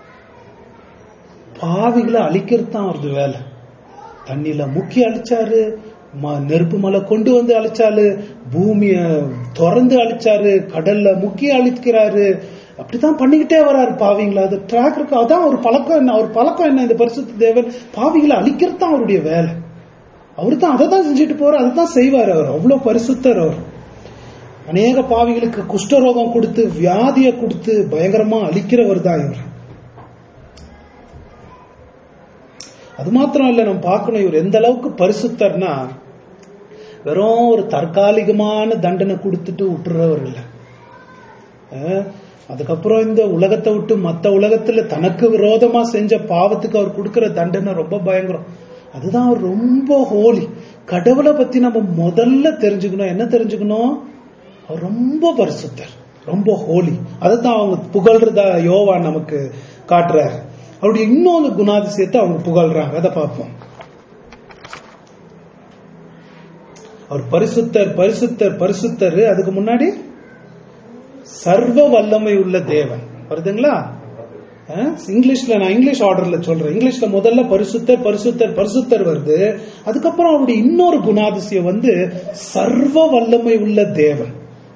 S1: பாவிகளை அழிக்கிறது தான் அவரது வேலை தண்ணியில முக்கி அழிச்சாரு ம- நெருப்பு மலை கொண்டு வந்து அழிச்சாரு பூமிய திறந்து அழிச்சாரு கடல்ல முக்கி அழிக்கிறாரு அப்படித்தான் பண்ணிக்கிட்டே வராரு பாவிங்களா அது ட்ராக் இருக்கு அதான் ஒரு பழக்கம் என்ன அவர் பழக்கம் என்ன இந்த பரிசுத்த தேவன் பாவிகளை அழிக்கிறது தான் அவருடைய வேலை அவர் தான் அதை தான் செஞ்சுட்டு போறார் அதை தான் செய்வார் அவர் அவ்வளவு பரிசுத்தர் அவர் அநேக பாவிகளுக்கு குஷ்டரோகம் கொடுத்து வியாதியை கொடுத்து பயங்கரமா அழிக்கிறவர் தான் இவர் அது மாத்திரம் இல்ல நம்ம பார்க்கணும் இவர் எந்த அளவுக்கு பரிசுத்தர்னா வெறும் ஒரு தற்காலிகமான தண்டனை கொடுத்துட்டு விட்டுறவர் இல்ல அஹ், அதுக்கப்புறம் இந்த உலகத்தை விட்டு மத்த உலகத்துல தனக்கு விரோதமா செஞ்ச பாவத்துக்கு அவர் கொடுக்கிற தண்டனை ரொம்ப பயங்கரம் அதுதான் அவர் ரொம்ப ஹோலி கடவுளை பத்தி நம்ம முதல்ல தெரிஞ்சுக்கணும் என்ன தெரிஞ்சுக்கணும் அவர் ரொம்ப பரிசுத்தர் ரொம்ப ஹோலி அதுதான் அவங்க புகழ்றதா யோவா நமக்கு காட்டுறாரு அவருடைய இன்னொரு குணாதிசயத்தை அவங்க புகழ்றாங்க அதை பார்ப்போம் அவர் பரிசுத்தர் பரிசுத்தர் பரிசுத்தர் அதுக்கு முன்னாடி சர்வ வல்லமை உள்ள தேவன் வருதுங்களா அஹ், இங்கிலீஷ்ல நான் இங்கிலீஷ் ஆர்டர்ல சொல்றேன் இங்கிலீஷ்ல முதல்ல பரிசுத்தர் பரிசுத்தர் பரிசுத்தர் வருது அதுக்கப்புறம் அவருடைய இன்னொரு குணாதிசயம் வந்து சர்வ வல்லமை உள்ள தேவன்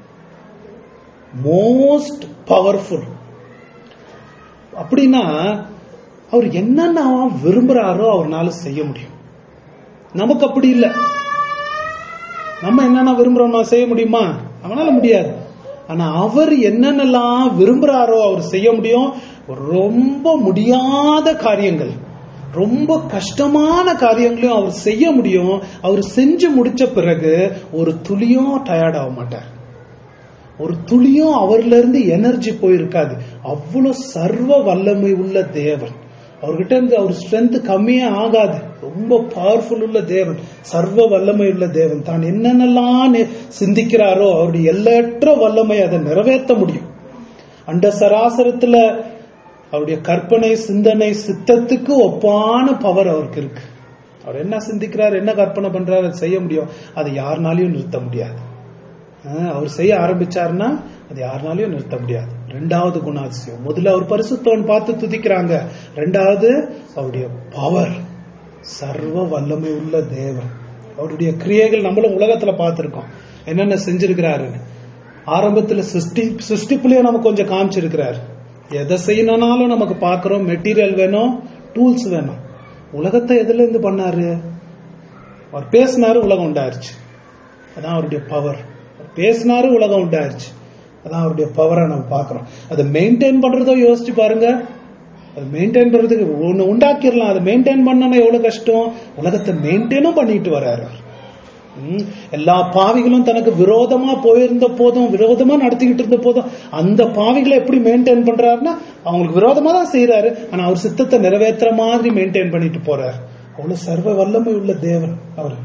S1: மோஸ்ட் பவர்ஃபுல் அப்படின்னா அவர் என்னென்ன விரும்புறாரோ அவர்னால செய்ய முடியும் நமக்கு அப்படி இல்லை நம்ம என்னென்ன விரும்புறோம்னா செய்ய முடியுமா அவனால முடியாது ஆனா அவர் என்னென்னலாம் விரும்புறாரோ அவர் செய்ய முடியும் ரொம்ப முடியாத காரியங்கள் ரொம்ப கஷ்டமான காரியங்களையும் அவர் செய்ய முடியும் அவர் செஞ்சு முடிச்ச பிறகு ஒரு துளியும் டயர்ட் ஆக மாட்டார் ஒரு துளியும் அவர்ல இருந்து எனர்ஜி போயிருக்காது அவ்வளவு சர்வ வல்லமை உள்ள தேவன் அவர்கிட்ட இருந்து அவர் ஸ்ட்ரென்த் கம்மியே ஆகாது ரொம்ப பவர்ஃபுல் உள்ள தேவன் சர்வ வல்லமை உள்ள தேவன் தான் என்னென்னலாம் நி- சிந்திக்கிறாரோ அவருடைய எல்லற்ற வல்லமை அதை நிறைவேற்ற முடியும் அண்ட சராசரத்துல அவருடைய கற்பனை சிந்தனை சித்தத்துக்கு ஒப்பான பவர் அவருக்கு இருக்கு அவர் என்ன சிந்திக்கிறார் என்ன கற்பனை பண்றாரு அதை செய்ய முடியும் அதை யாருனாலையும் நிறுத்த முடியாது ஆஹ் அவர் செய்ய ஆரம்பிச்சாருன்னா அது யாருனாலையும் நிறுத்த முடியாது ரெண்டாவது குணாதிசயம் முதல்ல அவர் பரிசுத்தவன் பார்த்து துதிக்கிறாங்க ரெண்டாவது அவருடைய பவர் சர்வ வல்லமை உள்ள தேவன் அவருடைய கிரியைகள் நம்மளும் உலகத்துல பார்த்திருக்கோம் என்னென்ன செஞ்சிருக்கிறாருன்னு ஆரம்பத்துல சிருஷ்டி சிருஷ்டிப்புலயே நமக்கு கொஞ்சம் காமிச்சிருக்கிறாரு எதை செய்யணும்னாலும் நமக்கு பார்க்கிறோம் மெட்டீரியல் வேணும் டூல்ஸ் வேணும் உலகத்தை எதுல இருந்து பண்ணாரு அவர் பேசினாரு உலகம் உண்டாயிருச்சு அதான் அவருடைய பவர் பேசினாரு உலகம் உண்டாயிருச்சு அதான் அவருடைய பவரை நம்ம பார்க்கிறோம் அதை மெயின்டைன் பண்றதோ யோசிச்சு பாருங்க அது மெயின்டைன் பண்றதுக்கு ஒண்ணு உண்டாக்கிடலாம் அதை மெயின்டைன் பண்ணணும் எவ்வளவு கஷ்டம் உலகத்தை மெயின்டைனும் பண்ணிட்டு வர்றாரு அவர். ம், எல்லா பாவிகளும் தனக்கு விரோதமா போயிருந்த போதும் விரோதமா நடத்திக்கிட்டு இருந்த போதும் அந்த பாவிகளை எப்படி மெயின்டைன் பண்றாருன்னா அவங்களுக்கு விரோதமா தான் செய்யறாரு ஆனா அவர் சித்தத்தை நிறைவேற்றுற மாதிரி மெயின்டைன் பண்ணிட்டு போறாரு அவ்வளவு சர்வ வல்லமை உள்ள தேவன் அவர்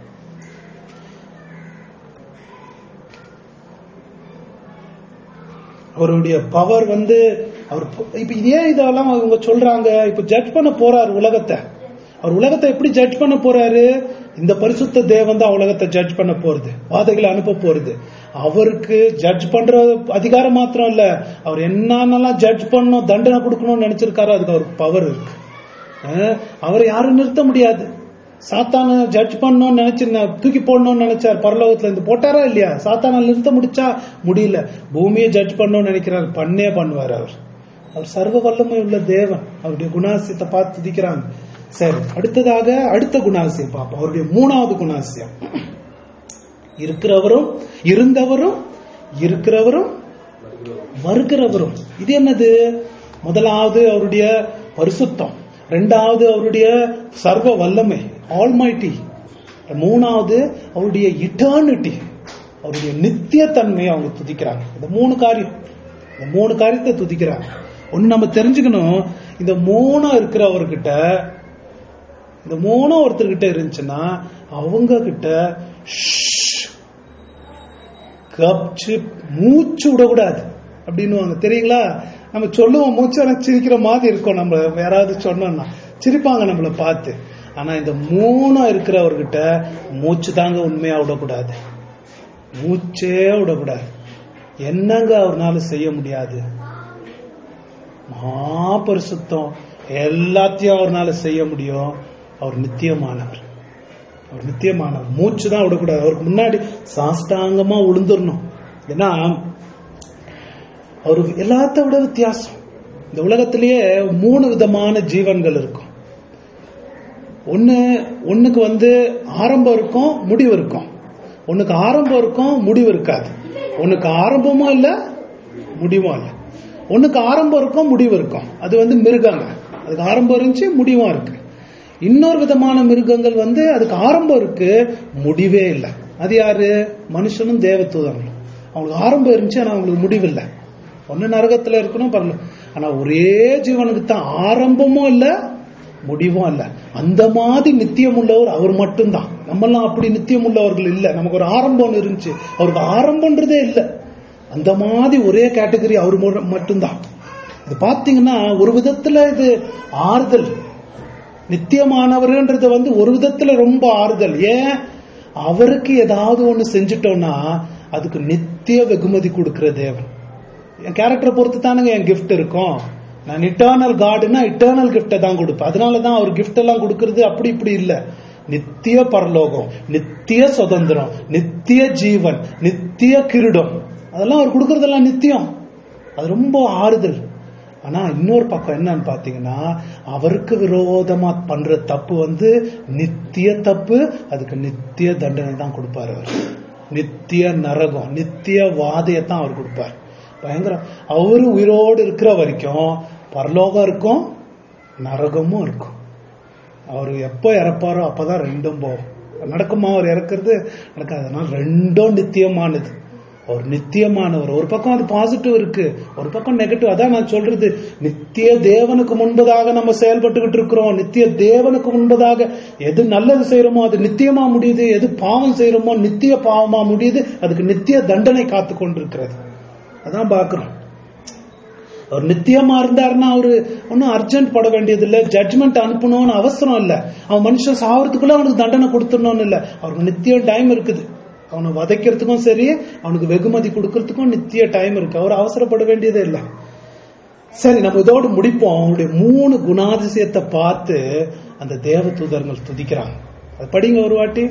S1: அவருடைய பவர் வந்து அவர் ப- இப்ப இதே இதெல்லாம் அவங்க சொல்றாங்க இப்ப ஜட்ஜ் பண்ண போறாரு உலகத்தை அவர் உலகத்தை எப்படி ஜட்ஜ் பண்ண போறாரு இந்த பரிசுத்த தேவன் தான் உலகத்தை ஜட்ஜ் பண்ண போறது வாதைகளை அனுப்ப போறது அவருக்கு ஜட்ஜ் பண்ற அதிகாரம் மாத்திரம் இல்ல அவர் என்னென்னலாம் ஜட்ஜ் பண்ணணும் தண்டனை கொடுக்கணும்னு நினைச்சிருக்காரோ அதுக்கு அவருக்கு பவர் இருக்கு அஹ் அவரை யாரும் நிறுத்த முடியாது சாத்தான ஜட்ஜ் பண்ணணும்னு நினைச்சு ந- தூக்கி போடணும்னு நினைச்சார் பரலோகத்துல இருந்து போட்டாரா இல்லையா சாத்தான நிறுத்த முடிச்சா முடியல பூமியை ஜட்ஜ் பண்ணணும்னு நினைக்கிறார் பண்ணே பண்ணுவார் அவர் அவர் சர்வ வல்லமை உள்ள தேவன் அவருடைய குணாசியத்தை பார்த்து துதிக்கிறாங்க சரி அடுத்ததாக அடுத்த குணாசியம் பார்ப்போம் அவருடைய மூணாவது குணாசியம் இருக்கிறவரும் இருந்தவரும் இருக்கிறவரும் வருகிறவரும் இது என்னது முதலாவது அவருடைய பரிசுத்தம் ரெண்டாவது அவருடைய சர்வ வல்லமை ஆல்மைட்டி மூணாவது அவருடைய இட்டர்னிட்டி அவருடைய நித்தியத்தன்மையை அவங்க துதிக்கிறாங்க இந்த மூணு காரியம் இந்த மூணு காரியத்தை துதிக்கிறாங்க ஒன்னு நம்ம தெரிஞ்சுக்கணும் இந்த மூணும் இருக்கிறவர்கிட்ட இந்த மூணும் ஒருத்தர்கிட்ட இருந்துச்சுன்னா அவங்க கிட்ட ஷ், கப்ச்சு மூச்சு விடக்கூடாது அப்படின்னுவாங்க தெரியுங்களா நம்ம சொல்லுவோம் மூச்சு ஆனா சிரிக்கிற மாதிரி இருக்கும் நம்ம யாராவது சொன்னோம்னா சிரிப்பாங்க நம்மளை பார்த்து ஆனா இந்த மூணும் இருக்கிறவர்கிட்ட மூச்சு தாங்க உண்மையா விடக்கூடாது மூச்சே விடக்கூடாது என்னங்க அவர்னால செய்ய முடியாது மகாபரிசுத்தம் எல்லாத்தையும் அவர்னால செய்ய முடியும் அவர் நித்தியமானவர் அவர் நித்தியமானவர் மூச்சு தான் விடக்கூடாது அவருக்கு முன்னாடி சாஷ்டாங்கமா உளுந்துடணும் ஏன்னா அவர் எல்லாத்த விட வித்தியாசம் இந்த உலகத்திலேயே மூணு விதமான ஜீவன்கள் இருக்கும் ஒன்னு ஒண்ணுக்கு வந்து ஆரம்பம் இருக்கும் முடிவு இருக்கும் ஒண்ணுக்கு ஆரம்பம் இருக்கும் முடிவு இருக்காது ஒண்ணுக்கு ஆரம்பமும் இல்ல முடிவும் இல்ல ஒண்ணுக்கு ஆரம்பம் இருக்கும் முடிவு இருக்கும் அது வந்து மிருகங்க அதுக்கு ஆரம்பம் இருந்துச்சு முடிவும் இருக்கு இன்னொரு விதமான மிருகங்கள் வந்து அதுக்கு ஆரம்பம் இருக்கு முடிவே இல்லை அது யாரு மனுஷனும் தேவதூதங்களும் அவங்களுக்கு ஆரம்பம் இருந்துச்சு ஆனா அவங்களுக்கு முடிவு இல்லை ஒண்ணு நரகத்துல இருக்கணும் பரல ஆனா ஒரே ஜீவனுக்கு தான் ஆரம்பமும் இல்ல முடிவும் இல்ல அந்த மாதிரி நித்தியம் உள்ளவர் அவர் மட்டும்தான் நம்மெல்லாம் அப்படி நித்தியம் உள்ளவர்கள் இல்ல நமக்கு ஒரு ஆரம்பம் ஒண்ணு இருந்துச்சு அவருக்கு ஆரம்பம்ன்றதே இல்ல அந்த மாதிரி ஒரே கேட்டகரி அவர் மு- மட்டும்தான் இது பாத்தீங்கன்னா ஒரு விதத்துல இது ஆறுதல் நித்தியமானவர்ன்றது வந்து ஒரு விதத்துல ரொம்ப ஆறுதல் ஏன் அவருக்கு ஏதாவது ஒண்ணு செஞ்சுட்டோம்னா அதுக்கு நித்திய வெகுமதி கொடுக்கிற தேவன் என் கேரக்டரை பொறுத்து தானுங்க என் கிஃப்ட் இருக்கும் நான் இட்டர்னல் காடுனா இட்டர்னல் கிஃப்டை தான் கொடுப்பேன் அதனால தான் அவர் கிஃப்ட் எல்லாம் கொடுக்கறது அப்படி இப்படி இல்ல நித்திய பரலோகம் நித்திய சுதந்திரம் நித்திய ஜீவன் நித்திய கிரீடம் அதெல்லாம் அவர் கொடுக்கறதெல்லாம் நித்தியம் அது ரொம்ப ஆறுதல் ஆனா இன்னொரு பக்கம் என்னன்னு பாத்தீங்கன்னா அவருக்கு விரோதமா பண்ற தப்பு வந்து நித்திய தப்பு அதுக்கு நித்திய தண்டனை தான் கொடுப்பாரு அவர் நித்திய நரகம் நித்திய வாதையத்தான் அவர் கொடுப்பார் பயங்கரம் அவரு உயிரோடு இருக்கிற வரைக்கும் பரலோகம் இருக்கும் நரகமும் இருக்கும் அவர் எப்போ இறப்பாரோ அப்பதான் ரெண்டும் போகும் நடக்குமா அவர் இறக்குறது நடக்காது அதனால ரெண்டும் நித்தியமானது அவர் நித்தியமானவர் ஒரு பக்கம் அது பாசிட்டிவ் இருக்கு ஒரு பக்கம் நெகட்டிவ் அதான் நான் சொல்றது நித்திய தேவனுக்கு முன்பதாக நம்ம செயல்பட்டுக்கிட்டு இருக்கிறோம் நித்திய தேவனுக்கு முன்பதாக எது நல்லது செய்யறோமோ அது நித்தியமா முடியுது எது பாவம் செய்யறோமோ நித்திய பாவமா முடியுது அதுக்கு நித்திய தண்டனை காத்து கொண்டிருக்கிறது அதான் பாக்குறோம் அவர் நித்தியமா இருந்தாருன்னா அவரு ஒன்னும் அர்ஜென்ட் பட வேண்டியது இல்ல ஜட்ஜ்மெண்ட் அனுப்பணும்னு அவசரம் இல்ல அவன் மனுஷன் சாவறதுக்குள்ள அவனுக்கு தண்டனை கொடுத்துடணும்னு இல்ல அவருக்கு நித்தியம் டைம் இருக்குது அவனை வதைக்கிறதுக்கும் சரி அவனுக்கு வெகுமதி கொடுக்கறதுக்கும் நித்திய டைம் இருக்கு அவர் அவசரப்பட வேண்டியதே இல்ல சரி நம்ம இதோடு முடிப்போம் அவங்களுடைய மூணு குணாதிசயத்தை பார்த்து அந்த தேவ தூதர்கள் துதிக்கிறாங்க அது படிங்க ஒரு வாட்டி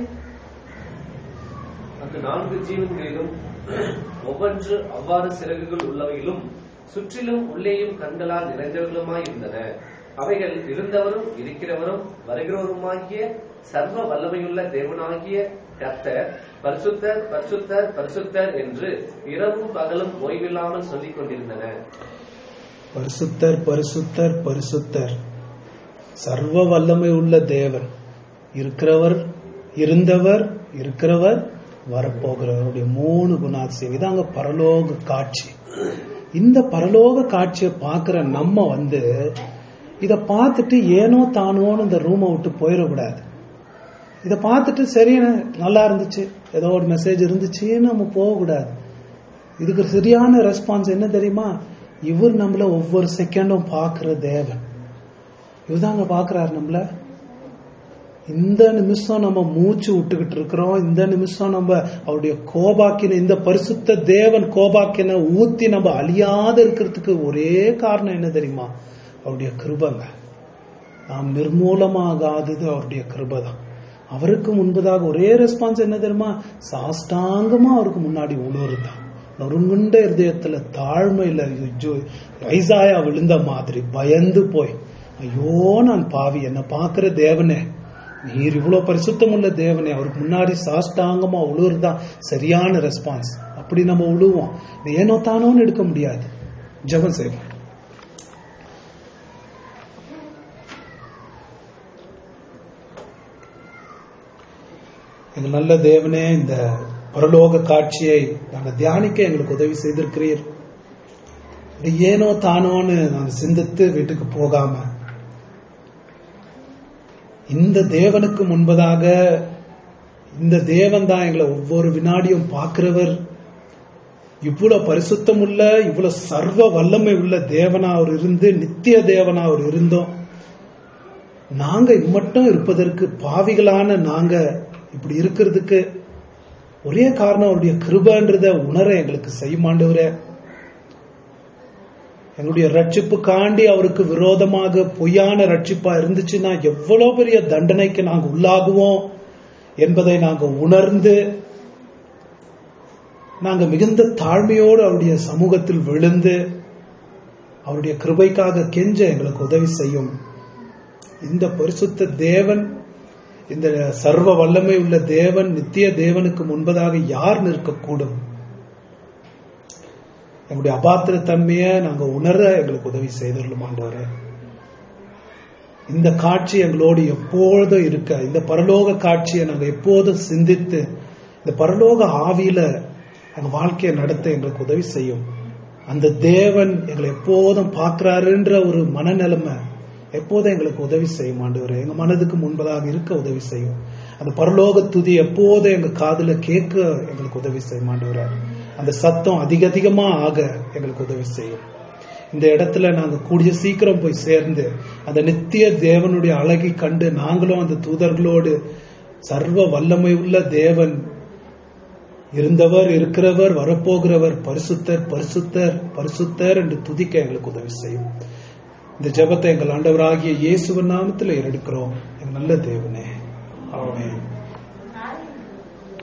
S2: அந்த நான்கு ஜீவன்களிலும் ஒவ்வொன்று அவ்வாறு சிறகுகள் உள்ளவையிலும் சுற்றிலும் உள்ளேயும் கண்களால் நிறைந்தவர்களுமாய் இருந்தன அவைகள் இருந்தவரும் இருக்கிறவரும் வருகிறவருமாகிய சர்வ வல்லமையுள்ள தேவனாகிய கர்த்தர் பரிசுத்தர் பரிசுத்தர் பரிசுத்தர் என்று இரவும் பகலும் ஓய்வில்லாமல் சொல்லிக் கொண்டிருந்தன
S1: பரிசுத்தர் பரிசுத்தர் பரிசுத்தர் சர்வ வல்லமை உள்ள தேவன் இருக்கிறவர் இருந்தவர் இருக்கிறவர் வரப்போகிறவருடைய மூணு குணாதிசயம் இதாங்க பரலோக காட்சி இந்த பரலோக காட்சியை பார்க்கிற நம்ம வந்து இத பார்த்துட்டு ஏனோ தானோன்னு இந்த ரூமை விட்டு போயிடக்கூடாது இத பார்த்துட்டு சரி நல்லா இருந்துச்சு ஏதோ ஒரு மெசேஜ் இருந்துச்சுன்னு நம்ம போகக்கூடாது இதுக்கு சரியான ரெஸ்பான்ஸ் என்ன தெரியுமா இவர் நம்மள ஒவ்வொரு செகண்டும் பார்க்கிற தேவன் இவர்தாங்க பார்க்கறாரு நம்மள இந்த நிமிஷம் நம்ம மூச்சு விட்டுக்கிட்டு இருக்கிறோம் இந்த நிமிஷம் நம்ம அவருடைய கோபாக்கின இந்த பரிசுத்த தேவன் கோபாக்கின ஊத்தி நம்ம அழியாத இருக்கிறதுக்கு ஒரே காரணம் என்ன தெரியுமா அவருடைய கிருபங்க நாம் நிர்மூலமாகாதது அவருடைய கிருபை தான் அவருக்கு முன்பதாக ஒரே ரெஸ்பான்ஸ் என்ன தெரியுமா சாஷ்டாங்கமா அவருக்கு முன்னாடி உணர்தான் நொறுங்குண்ட இருதயத்துல தாழ்மையில ஐயோ, ஐசாயா விழுந்த மாதிரி பயந்து போய் ஐயோ நான் பாவி என்ன பாக்குற தேவனே நீர் இவ்வளவு பரிசுத்தம் உள்ள தேவனே அவருக்கு முன்னாடி சாஷ்டாங்கமா உழுவுறதுதான் சரியான ரெஸ்பான்ஸ் அப்படி நம்ம உழுவோம் இது ஏனோ தானோன்னு எடுக்க முடியாது ஜெபம் செய்வோம் எங்க நல்ல தேவனே இந்த பரலோக காட்சியை நாங்கள் தியானிக்க எங்களுக்கு உதவி செய்திருக்கிறீர் இது ஏனோ தானோன்னு நாங்கள் சிந்தித்து வீட்டுக்கு போகாம இந்த தேவனுக்கு முன்பதாக இந்த தேவன் தான் எங்களை ஒவ்வொரு வினாடியும் பார்க்கிறவர் இவ்வளவு பரிசுத்தம் உள்ள இவ்வளவு சர்வ வல்லமை உள்ள தேவனா அவர் இருந்து நித்திய தேவனா அவர் இருந்தோம் நாங்க இம்மட்டும் இருப்பதற்கு பாவிகளான நாங்க இப்படி இருக்கிறதுக்கு ஒரே காரணம் அவருடைய கிருபன்றத உணர எங்களுக்கு செய்யுமாண்டவரே எங்களுடைய ரட்சிப்புக்காண்டி அவருக்கு விரோதமாக பொய்யான ரட்சிப்பா இருந்துச்சுன்னா எவ்வளவு பெரிய தண்டனைக்கு நாங்க உள்ளாகுவோம் என்பதை நாங்க உணர்ந்து நாங்க மிகுந்த தாழ்மையோடு அவருடைய சமூகத்தில் விழுந்து அவருடைய கிருபைக்காக கெஞ்ச எங்களுக்கு உதவி செய்யும் இந்த பரிசுத்த தேவன் இந்த சர்வ வல்லமை உள்ள தேவன் நித்திய தேவனுக்கு முன்பதாக யார் நிற்கக்கூடும் எங்களுடைய அபாத்திர தன்மையை நாங்க உணர எங்களுக்கு உதவி செய்தரலும் ஆண்டவரே இந்த காட்சி எங்களோடு எப்பொழுதும் இருக்க இந்த பரலோக காட்சியை நாங்க எப்போதும் சிந்தித்து இந்த பரலோக ஆவியில எங்க வாழ்க்கையை நடத்த எங்களுக்கு உதவி செய்யும் அந்த தேவன் எங்களை எப்போதும் பார்க்கிறாருன்ற ஒரு மனநிலைமை எப்போதும் எங்களுக்கு உதவி செய்யும் ஆண்டவரே எங்க மனதுக்கு முன்பதாக இருக்க உதவி செய்யும் அந்த பரலோக துதி எப்போதும் எங்க காதுல கேட்க எங்களுக்கு உதவி செய்யும் ஆண்டவரே அந்த சத்தம் அதிக அதிகமா ஆக எங்களுக்கு உதவி செய்யும் இந்த இடத்துல நாங்க கூடிய சீக்கிரம் போய் சேர்ந்து அந்த நித்திய தேவனுடைய அழகை கண்டு நாங்களும் அந்த தூதர்களோடு சர்வ வல்லமை உள்ள தேவன் இருந்தவர் இருக்கிறவர் வரப்போகிறவர் பரிசுத்தர் பரிசுத்தர் பரிசுத்தர் என்று துதிக்க எங்களுக்கு உதவி செய்யும் இந்த ஜெபத்தை எங்கள் ஆண்டவராகிய இயேசுவின் நாமத்தில் எடுக்கிறோம் எங்கள் நல்ல தேவனே ஆமென்